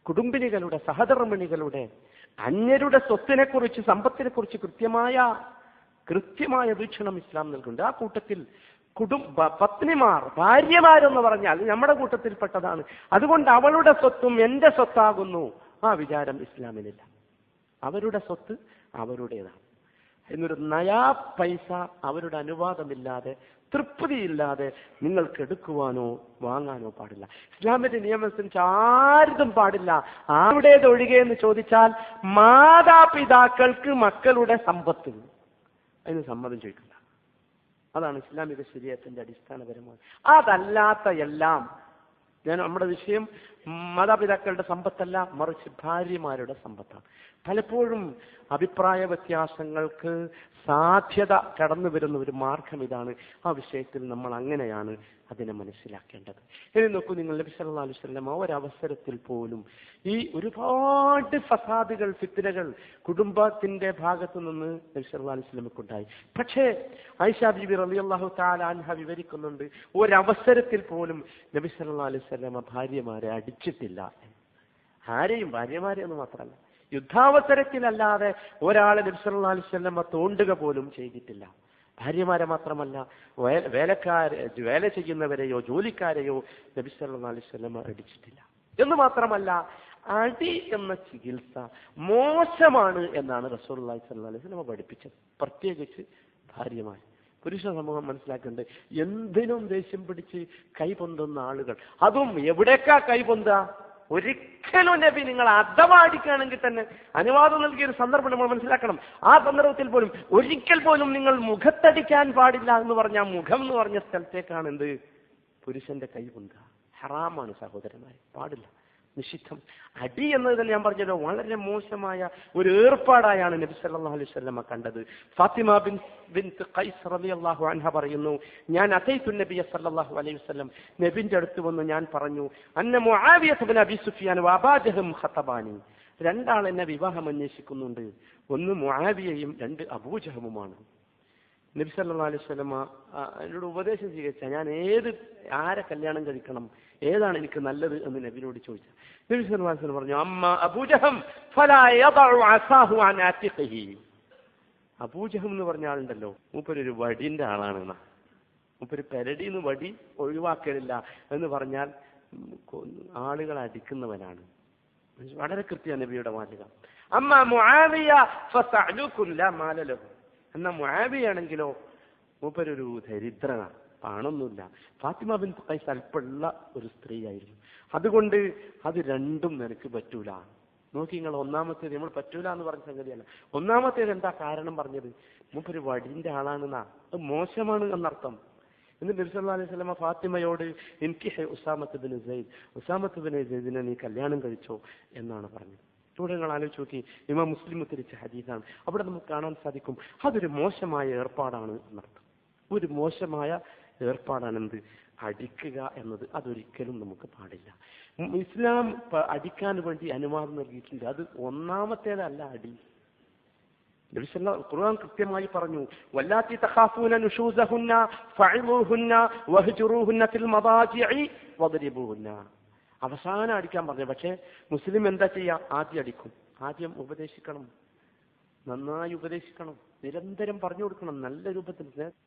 കുടുംബിനികളുടെ സഹധർമ്മിണികളുടെ അന്യരുടെ സ്വത്തിനെ കുറിച്ച് സമ്പത്തിനെ കുറിച്ച് കൃത്യമായ കൃത്യമായ വീക്ഷണം ഇസ്ലാം നൽകുന്നുണ്ട് ആ കൂട്ടത്തിൽ കുടുംബ പത്നിമാർ ഭാര്യമാരെന്ന് പറഞ്ഞാൽ നമ്മുടെ കൂട്ടത്തിൽപ്പെട്ടതാണ് അതുകൊണ്ട് അവളുടെ സ്വത്തും എന്റെ സ്വത്താകുന്നു ആ വിചാരം ഇസ്ലാമിനില്ല അവരുടെ സ്വത്ത് അവരുടേതാണ് എന്നൊരു നയാ പൈസ അവരുടെ അനുവാദമില്ലാതെ തൃപ്തിയില്ലാതെ നിങ്ങൾക്ക് എടുക്കുവാനോ വാങ്ങാനോ പാടില്ല ഇസ്ലാമിന്റെ നിയമമനുസരിച്ച് ആർക്കും പാടില്ല ആരുടേത് ഒഴികെ എന്ന് ചോദിച്ചാൽ മാതാപിതാക്കൾക്ക് മക്കളുടെ സമ്പത്ത് അതിന് സമ്മതം ചോദിക്കണ്ട അതാണ് ഇസ്ലാമിക ശരീരത്തിന്റെ അടിസ്ഥാനപരമായ അതല്ലാത്ത എല്ലാം ഞാൻ നമ്മുടെ വിഷയം മാതാപിതാക്കളുടെ സമ്പത്തല്ല മറിച്ച് ഭാര്യമാരുടെ സമ്പത്താണ് പലപ്പോഴും അഭിപ്രായ വ്യത്യാസങ്ങൾക്ക് സാധ്യത കടന്നു വരുന്ന ഒരു മാർഗം ഇതാണ് ആ വിഷയത്തിൽ നമ്മൾ അങ്ങനെയാണ് അതിനെ മനസ്സിലാക്കേണ്ടത് ഇനി നോക്കൂ നിങ്ങൾ നബി സല്ലല്ലാഹു അലൈഹി വസല്ലം ആ ഒരവസരത്തിൽ പോലും ഈ ഒരുപാട് ഫസാദുകൾ ഫിത്തിനകൾ കുടുംബത്തിന്റെ ഭാഗത്തു നിന്ന് നബി സല്ലല്ലാഹു അലൈഹി വസല്ലമക്കുണ്ടായി പക്ഷേ ആയിഷ ബീബി റളിയല്ലാഹു തആല അൻഹ വിവരിക്കുന്നുണ്ട് ഒരവസരത്തിൽ പോലും നബി സല്ലല്ലാഹു അലൈഹി വസല്ലമ ഭാര്യമാരെ അടിച്ചിട്ടില്ല ആരെയും ഭാര്യമാരെ എന്ന് മാത്രമല്ല യുദ്ധാവസരത്തിലല്ലാതെ ഒരാളെ നബി സല്ലല്ലാഹു അലൈഹി വസല്ലമ തോണ്ടുക പോലും ചെയ്തിട്ടില്ല ഭാര്യമാരെ മാത്രമല്ല വേ- വേലക്കാരെ വേല ചെയ്യുന്നവരെയോ ജോലിക്കാരെയോ നബി സല്ലല്ലാഹു അലൈഹി വസല്ലമ അടിച്ചിട്ടില്ല എന്ന് മാത്രമല്ല അടി എന്ന ചികിത്സ മോശമാണ് എന്നാണ് റസൂലുള്ളാഹി സ്വല്ലല്ലാഹു അലൈഹി വസല്ലമ പഠിപ്പിച്ചത് പ്രത്യേകിച്ച് ഭാര്യമാർ പുരുഷ സമൂഹം മനസ്സിലാക്കേണ്ടത് എന്തിനും ദേഷ്യം പിടിച്ച് കൈപൊന്തുന്ന ആളുകൾ അതും എവിടേക്കാ കൈപൊന്തുക ഒരിക്കലും നബി നിങ്ങൾ അധമാടിക്കുകയാണെങ്കിൽ തന്നെ അനുവാദം നൽകിയ ഒരു സന്ദർഭം നമ്മൾ മനസ്സിലാക്കണം ആ സന്ദർഭത്തിൽ പോലും ഒരിക്കൽ പോലും നിങ്ങൾ മുഖത്തടിക്കാൻ പാടില്ല എന്ന് പറഞ്ഞ ആ മുഖം എന്ന് പറഞ്ഞ സ്ഥലത്തേക്കാണ് എന്ത് പുരുഷന്റെ കൈ പൊന്തുക ഹറാമാണ് സഹോദരന്മാരെ പാടില്ല നിഷിദ്ധം അടി എന്നത് തന്നെ ഞാൻ പറഞ്ഞല്ലോ വളരെ മോശമായ ഒരു ഏർപ്പാടായാണ് നബി സല്ലല്ലാഹു അലൈഹി വസല്ലമ കണ്ടത് ഫാത്തിമ ബിൻ ബിൻത് ഖൈസ് റളിയല്ലാഹു അൻഹ പറയുന്നു ഞാൻ അതൈതു നബിയ സല്ലല്ലാഹു അലൈഹി വസല്ലം നബിന്റെ അടുത്ത് വന്ന് ഞാൻ പറഞ്ഞു അന്ന മുആവിയ ബിൻ അബി സുഫിയാൻ വഅബാജഹും ഖതബാനി രണ്ടാൾ എന്നെ വിവാഹം അന്വേഷിക്കുന്നുണ്ട് ഒന്ന് മുആവിയയും രണ്ട് അബൂജഹമുമാണ് നബി സല്ലല്ലാഹു അലൈഹി വസല്ലമ ആ, എന്നോട് ഉപദേശം സ്വീകരിച്ച ഞാൻ ഏത് ആരെ കല്യാണം കഴിക്കണം ഏതാണ് എനിക്ക് നല്ലത് എന്ന് നബിനോട് ചോദിച്ചു നബി സല്ലല്ലാഹു അലൈഹി വസല്ലം പറഞ്ഞു അമ്മ അബൂജഹം ഫലാ യദഉ അസാഹു അൻ ആതിഖിഹി അബൂജഹം എന്ന് പറഞ്ഞ ആളുണ്ടല്ലോ മൂപ്പരൊരു വടിന്റെ ആളാണ് എന്നാ മൂപ്പര് പെരടിന്ന് വടി ഒഴിവാക്കലില്ല എന്ന് പറഞ്ഞാൽ ഉം, കൊ- ആളുകളെ അടിക്കുന്നവനാണ് വളരെ കൃത്യ നബിയുടെ മാതൃക അമ്മ മുആവിയ ഫസഅലുകുൻ ലാ മാല ലഹു എന്നാ മുആവിയാണെങ്കിലോ മൂപ്പരൊരു ദരിദ്രനാണ് പണമൊന്നുമില്ല ഫാത്തിമ ബിൻ ഖൈസ് അല്പമുള്ള ഒരു സ്ത്രീയായിരുന്നു അതുകൊണ്ട് അത് രണ്ടും നിനക്ക് പറ്റൂല നോക്കി നിങ്ങൾ ഒന്നാമത്തേത് നമ്മൾ പറ്റൂല എന്ന് പറഞ്ഞ സംഗതിയല്ല ഒന്നാമത്തേത് എന്താ കാരണം പറഞ്ഞത് മൂപ്പര് വടിന്റെ ആളാണെന്നാ അത് മോശമാണ് എന്നർത്ഥം എന്നിട്ട് നബി സല്ലല്ലാഹു അലൈഹി വസല്ലമ ഫാത്തിമയോട് എനിക്ക് Usamah bin Zayd Usamah bin സെയ്ദിനെ നീ കല്യാണം കഴിച്ചോ എന്നാണ് പറഞ്ഞത് ഇവിടെ നിങ്ങൾ ആലോചിച്ച് നോക്കി ഇമാം മുസ്ലിം ഉദ്ധരിച്ച ഹദീസാണ് അവിടെ നമുക്ക് കാണാൻ സാധിക്കും അതൊരു മോശമായ ഏർപ്പാടാണ് എന്നർത്ഥം ഒരു മോശമായ ഏർപ്പാടാണ് എന്ത് അടിക്കുക എന്നത് അതൊരിക്കലും നമുക്ക് പാടില്ല ഉം ഇസ്ലാം പ- അടിക്കാൻ വേണ്ടി അനുവാദം നൽകിയിട്ടുണ്ട് അത് ഒന്നാമത്തേതല്ല അടി നബി സല്ലല്ലാഹു ഖുർആൻ കൃത്യമായി പറഞ്ഞു വല്ലാത്തി തഖാഫൂന നുഷൂസഹുന്ന ഫഅലുഹുന്ന വഹ്ജുറൂഹുന്ന ഫിൽ മദാജിഇ വദ്രിബൂഹുന്ന അവസാനം അടിക്കാൻ പറഞ്ഞു പക്ഷേ മുസ്ലിം എന്താ ചെയ്യാ ആദ്യം അടിക്കും ആദ്യം ഉപദേശിക്കണം നന്നായി ഉപദേശിക്കണം നിരന്തരം പറഞ്ഞു കൊടുക്കണം നല്ല രൂപത്തിൽ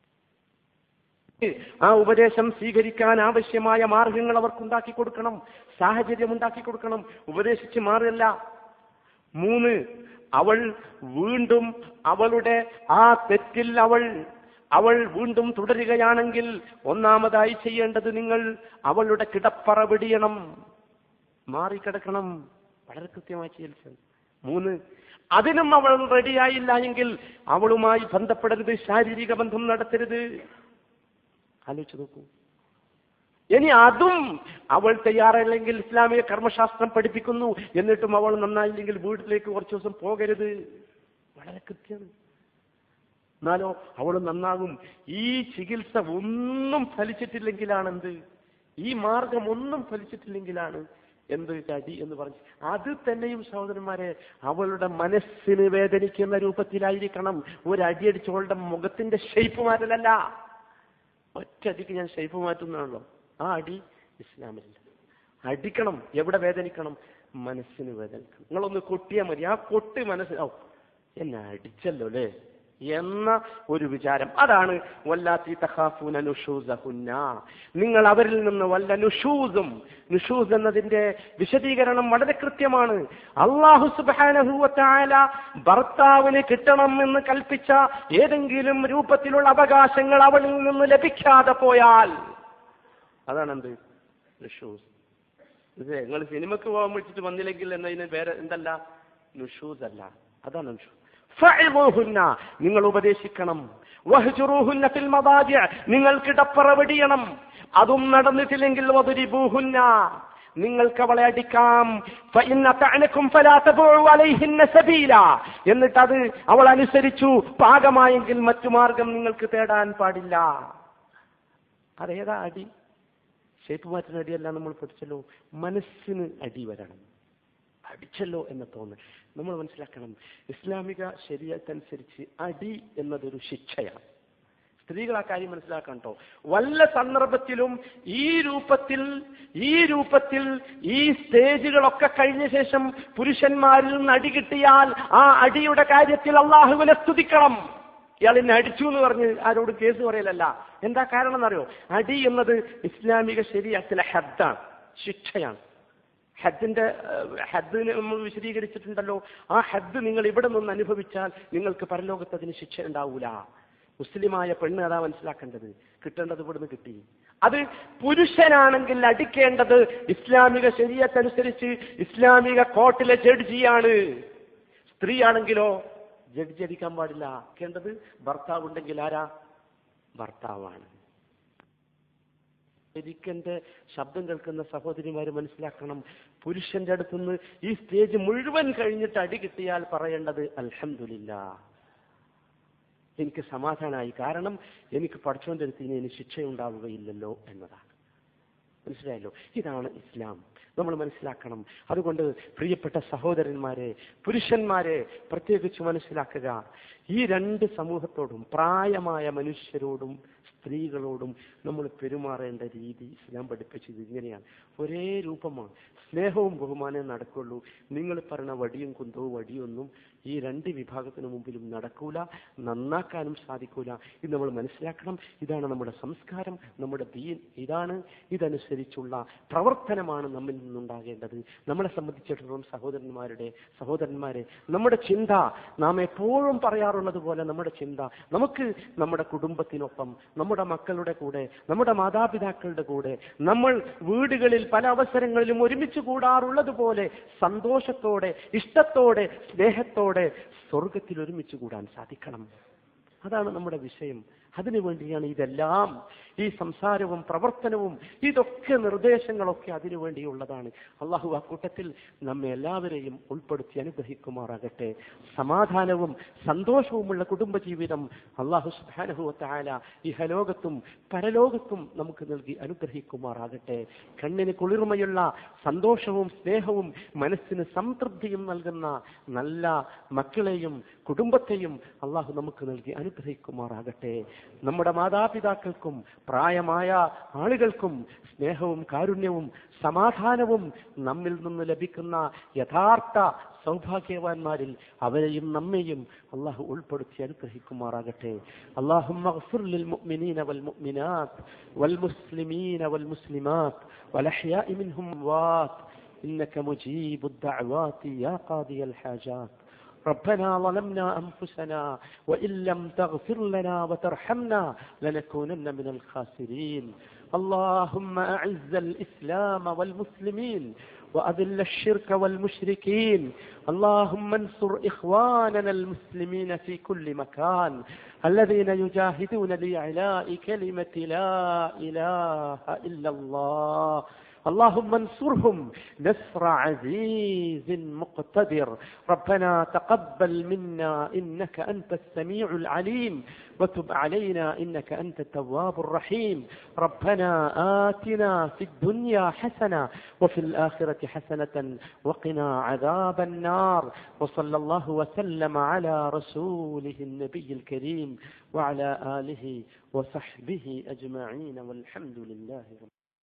ആ ഉപദേശം സ്വീകരിക്കാൻ ആവശ്യമായ മാർഗങ്ങൾ അവർക്ക് ഉണ്ടാക്കി കൊടുക്കണം സാഹചര്യം ഉണ്ടാക്കി കൊടുക്കണം ഉപദേശിച്ച് മാറില്ല മൂന്ന് അവൾ വീണ്ടും അവളുടെ ആ തെറ്റിൽ അവൾ അവൾ വീണ്ടും തുടരുകയാണെങ്കിൽ ഒന്നാമതായി ചെയ്യേണ്ടത് നിങ്ങൾ അവളുടെ കിടപ്പറ വെടിയണം മാറിക്കിടക്കണം വളരെ കൃത്യമായി ചികിത്സ മൂന്ന് അതിനും അവൾ റെഡിയായില്ല എങ്കിൽ അവളുമായി ബന്ധപ്പെടരുത് ശാരീരിക ബന്ധം നടത്തരുത് ആലോചിച്ച് നോക്കൂ ഇനി അതും അവൾ തയ്യാറല്ലെങ്കിൽ ഇസ്ലാമിക കർമ്മശാസ്ത്രം പഠിപ്പിക്കുന്നു എന്നിട്ടും അവൾ നന്നായില്ലെങ്കിൽ വീട്ടിലേക്ക് കുറച്ച് ദിവസം പോകരുത് വളരെ കൃത്യമാണ് എന്നാലോ അവൾ നന്നാകും ഈ ചികിത്സ ഒന്നും ഫലിച്ചിട്ടില്ലെങ്കിലാണ് എന്ത് ഈ മാർഗം ഒന്നും ഫലിച്ചിട്ടില്ലെങ്കിലാണ് എന്ത് അടി എന്ന് പറഞ്ഞു അത് തന്നെയും സഹോദരന്മാരെ അവളുടെ മനസ്സിന് വേദനിക്കുന്ന രൂപത്തിലായിരിക്കണം ഒരു അടിയടിച്ച് അവളുടെ മുഖത്തിന്റെ ഷേപ്പ് മാറ്റലല്ല ഒറ്റയടിക്ക് ഞാൻ ഷേപ്പ് മാറ്റുന്നതാണല്ലോ ആ അടി ഇസ്ലാമിലില്ല അടിക്കണം എവിടെ വേദനിക്കണം മനസ്സിന് വേദനിക്കും നിങ്ങളൊന്ന് കൊട്ടിയാൽ മതി ആ കൊട്ടി മനസ്സിൽ ഓ എന്നെ അടിച്ചല്ലോ അല്ലേ എന്ന ഒരു വിചാരം അതാണ് വല്ലാത്തി തഹാഫൂന നുഷൂസഹുന്ന നിങ്ങൾ അവരിൽ നിന്ന് വല്ല നുഷൂസും നുഷൂസ് എന്നതിന്റെ വിശദീകരണം വളരെ കൃത്യമാണ് അള്ളാഹു സുബാനഹുവത്തായ ഭർത്താവിന് കിട്ടണം എന്ന് കൽപ്പിച്ച ഏതെങ്കിലും രൂപത്തിലുള്ള അവകാശങ്ങൾ അവളിൽ നിന്ന് ലഭിക്കാതെ പോയാൽ അതാണ് എന്ത് നുഷൂസ് ഇത് നിങ്ങൾ സിനിമക്ക് പോകാൻ വിളിച്ചിട്ട് വന്നില്ലെങ്കിൽ എന്നതിന് വേറെ എന്തല്ല നുഷൂസ് അല്ല അതാണ് നുഷൂസ് ഫഅിദൂഹുന്ന നിങ്ങൾ ഉപദേശിക്കണം വഹ്ജുറൂഹുന്ന ഫിൽ മദാജിഅ നിങ്ങൾ കിടപ്പറ വെടിയണം അതും നടന്നിട്ടില്ലെങ്കിൽ വദരിബൂഹുന്ന നിങ്ങൾക്ക് അവളെ അടിക്കാം ഫഇന്ന തഅനക്കും ഫലാ തബഉ അലൈഹിന്ന സബീല എന്നിട്ട് അത് അവൾ അനുസരിച്ചു പാകമായെങ്കിൽ മറ്റു മാർഗം നിങ്ങൾക്ക് തേടാൻ പാടില്ല അതേതാ അടി ഷേപ്പ് മാറ്റുന്ന അടിയല്ല നമ്മൾ പഠിച്ചല്ലോ മനസ്സിന് അടി വരണം അടിച്ചല്ലോ എന്ന തോന്നൽ നമ്മൾ മനസ്സിലാക്കണം ഇസ്ലാമിക ശരീരത്തനുസരിച്ച് അടി എന്നതൊരു ശിക്ഷയാണ് സ്ത്രീകൾ ആ കാര്യം മനസ്സിലാക്കണം കേട്ടോ വല്ല സന്ദർഭത്തിലും ഈ രൂപത്തിൽ ഈ രൂപത്തിൽ ഈ സ്റ്റേജുകളൊക്കെ കഴിഞ്ഞ ശേഷം പുരുഷന്മാരിൽ നിന്ന് അടി കിട്ടിയാൽ ആ അടിയുടെ കാര്യത്തിൽ അള്ളാഹുവിനെ സ്തുതിക്കണം ഇയാൾ എന്നെ അടിച്ചു എന്ന് പറഞ്ഞ് ആരോട് കേസ് പറയലല്ല എന്താ കാരണം എന്നറിയോ അടി എന്നത് ഇസ്ലാമിക ശരീരത്തിലെ ഹദ്ദാണ് ശിക്ഷയാണ് ഹദ്ദിന്റെ ഹദ്ദിന് നമ്മൾ വിശദീകരിച്ചിട്ടുണ്ടല്ലോ ആ ഹദ് നിങ്ങൾ ഇവിടെ നിന്ന് അനുഭവിച്ചാൽ നിങ്ങൾക്ക് പരലോകത്ത് അതിന് ശിക്ഷ ഉണ്ടാവൂല മുസ്ലിമായ പെണ്ണ് അതാ മനസ്സിലാക്കേണ്ടത് കിട്ടേണ്ടത് ഇവിടുന്ന് കിട്ടി അത് പുരുഷനാണെങ്കിൽ അടിക്കേണ്ടത് ഇസ്ലാമിക ശരീരത്തനുസരിച്ച് ഇസ്ലാമിക കോർട്ടിലെ ജഡ്ജിയാണ് സ്ത്രീയാണെങ്കിലോ ജഡ്ജി അടിക്കാൻ പാടില്ല കേണ്ടത് ഭർത്താവ് ഉണ്ടെങ്കിൽ ആരാ ഭർത്താവാണ് ശരിക്കെന്റെ ശബ്ദം കേൾക്കുന്ന സഹോദരിമാര് മനസ്സിലാക്കണം പുരുഷന്റെ അടുത്തുനിന്ന് ഈ സ്റ്റേജ് മുഴുവൻ കഴിഞ്ഞിട്ട് അടി കിട്ടിയാൽ പറയേണ്ടത് അൽഹംദുലില്ല എനിക്ക് സമാധാനമായി കാരണം എനിക്ക് പഠിച്ചുകൊണ്ടിരുത്തി അടുത്ത് ഇനി ശിക്ഷയുണ്ടാവുകയില്ലല്ലോ എന്നതാണ് മനസ്സിലായല്ലോ ഇതാണ് ഇസ്ലാം നമ്മൾ മനസ്സിലാക്കണം അതുകൊണ്ട് പ്രിയപ്പെട്ട സഹോദരന്മാരെ പുരുഷന്മാരെ പ്രത്യേകിച്ച് മനസ്സിലാക്കുക ഈ രണ്ട് സമൂഹത്തോടും പ്രായമായ മനുഷ്യരോടും സ്ത്രീകളോടും നമ്മൾ പെരുമാറേണ്ട രീതി ഇസ്ലാം പഠിപ്പിച്ചത് ഇങ്ങനെയാണ് ഒരേ രൂപമാണ് സ്നേഹവും ബഹുമാനവും നടക്കുള്ളൂ നിങ്ങൾ പറഞ്ഞ വടിയും കുന്തവും വടിയൊന്നും ഈ രണ്ട് വിഭാഗത്തിന് മുമ്പിലും നടക്കൂല നന്നാക്കാനും സാധിക്കൂല ഇത് നമ്മൾ മനസ്സിലാക്കണം ഇതാണ് നമ്മുടെ സംസ്കാരം നമ്മുടെ ദീൻ ഇതാണ് ഇതനുസരിച്ചുള്ള പ്രവർത്തനമാണ് നമ്മിൽ നിന്നുണ്ടാകേണ്ടത് നമ്മളെ സംബന്ധിച്ചിടത്തോളം സഹോദരന്മാരുടെ സഹോദരന്മാരെ നമ്മുടെ ചിന്ത നാം എപ്പോഴും പറയാറുള്ളത് പോലെ നമ്മുടെ ചിന്ത നമുക്ക് നമ്മുടെ കുടുംബത്തിനൊപ്പം നമ്മുടെ മക്കളുടെ കൂടെ നമ്മുടെ മാതാപിതാക്കളുടെ കൂടെ നമ്മൾ വീടുകളിൽ പല അവസരങ്ങളിലും ഒരുമിച്ച് കൂടാറുള്ളത് പോലെ സന്തോഷത്തോടെ ഇഷ്ടത്തോടെ സ്നേഹത്തോടെ സ്വർഗത്തിൽ ഒരുമിച്ച് കൂടാൻ സാധിക്കണം അതാണ് നമ്മുടെ വിഷയം അതിനു വേണ്ടിയാണ് ഇതെല്ലാം ഈ സംസാരവും പ്രവർത്തനവും ഇതൊക്കെ നിർദ്ദേശങ്ങളൊക്കെ അതിനു വേണ്ടിയുള്ളതാണ് അള്ളാഹു ആ കൂട്ടത്തിൽ നമ്മെ എല്ലാവരെയും ഉൾപ്പെടുത്തി അനുഗ്രഹിക്കുമാറാകട്ടെ സമാധാനവും സന്തോഷവുമുള്ള കുടുംബജീവിതം അള്ളാഹു സുബാനഹുവത്തായ ഇഹലോകത്തും പരലോകത്തും നമുക്ക് നൽകി അനുഗ്രഹിക്കുമാറാകട്ടെ കണ്ണിന് കുളിർമയുള്ള സന്തോഷവും സ്നേഹവും മനസ്സിന് സംതൃപ്തിയും നൽകുന്ന നല്ല മക്കളെയും കുടുംബത്തെയും അള്ളാഹു നമുക്ക് നൽകി അനുഗ്രഹിക്കുമാറാകട്ടെ നമ്മുടെ മാതാപിതാക്കൾക്കും പ്രായമായ ആളുകൾക്കും സ്നേഹവും കാരുണ്യവും സമാധാനവും നമ്മിൽ നിന്ന് ലഭിക്കുന്ന യഥാർത്ഥ സൗഭാഗ്യവാന്മാരിൽ അവരെയും നമ്മെയും അള്ളാഹു ഉൾപ്പെടുത്തി അനുഗ്രഹിക്കുമാറാകട്ടെ اللهم اغفر للمؤمنين والمؤمنات والمسلمين والمسلمات والأحياء منهم أموات إنك مجيب الدعوات يا قاضي الحاجات ربنا ظلمنا أنفسنا وإن لم تغفر لنا وترحمنا لنكونن من الخاسرين اللهم أعز الإسلام والمسلمين وأذل الشرك والمشركين اللهم انصر إخواننا المسلمين في كل مكان الذين يجاهدون لإعلاء كلمة لا إله إلا الله اللهم انصرهم نصر عزيز مقتدر ربنا تقبل منا انك انت السميع العليم وتب علينا انك انت التواب الرحيم ربنا اتنا في الدنيا حسنه وفي الاخره حسنه وقنا عذاب النار وصلى الله وسلم على رسوله النبي الكريم وعلى اله وصحبه اجمعين والحمد لله رب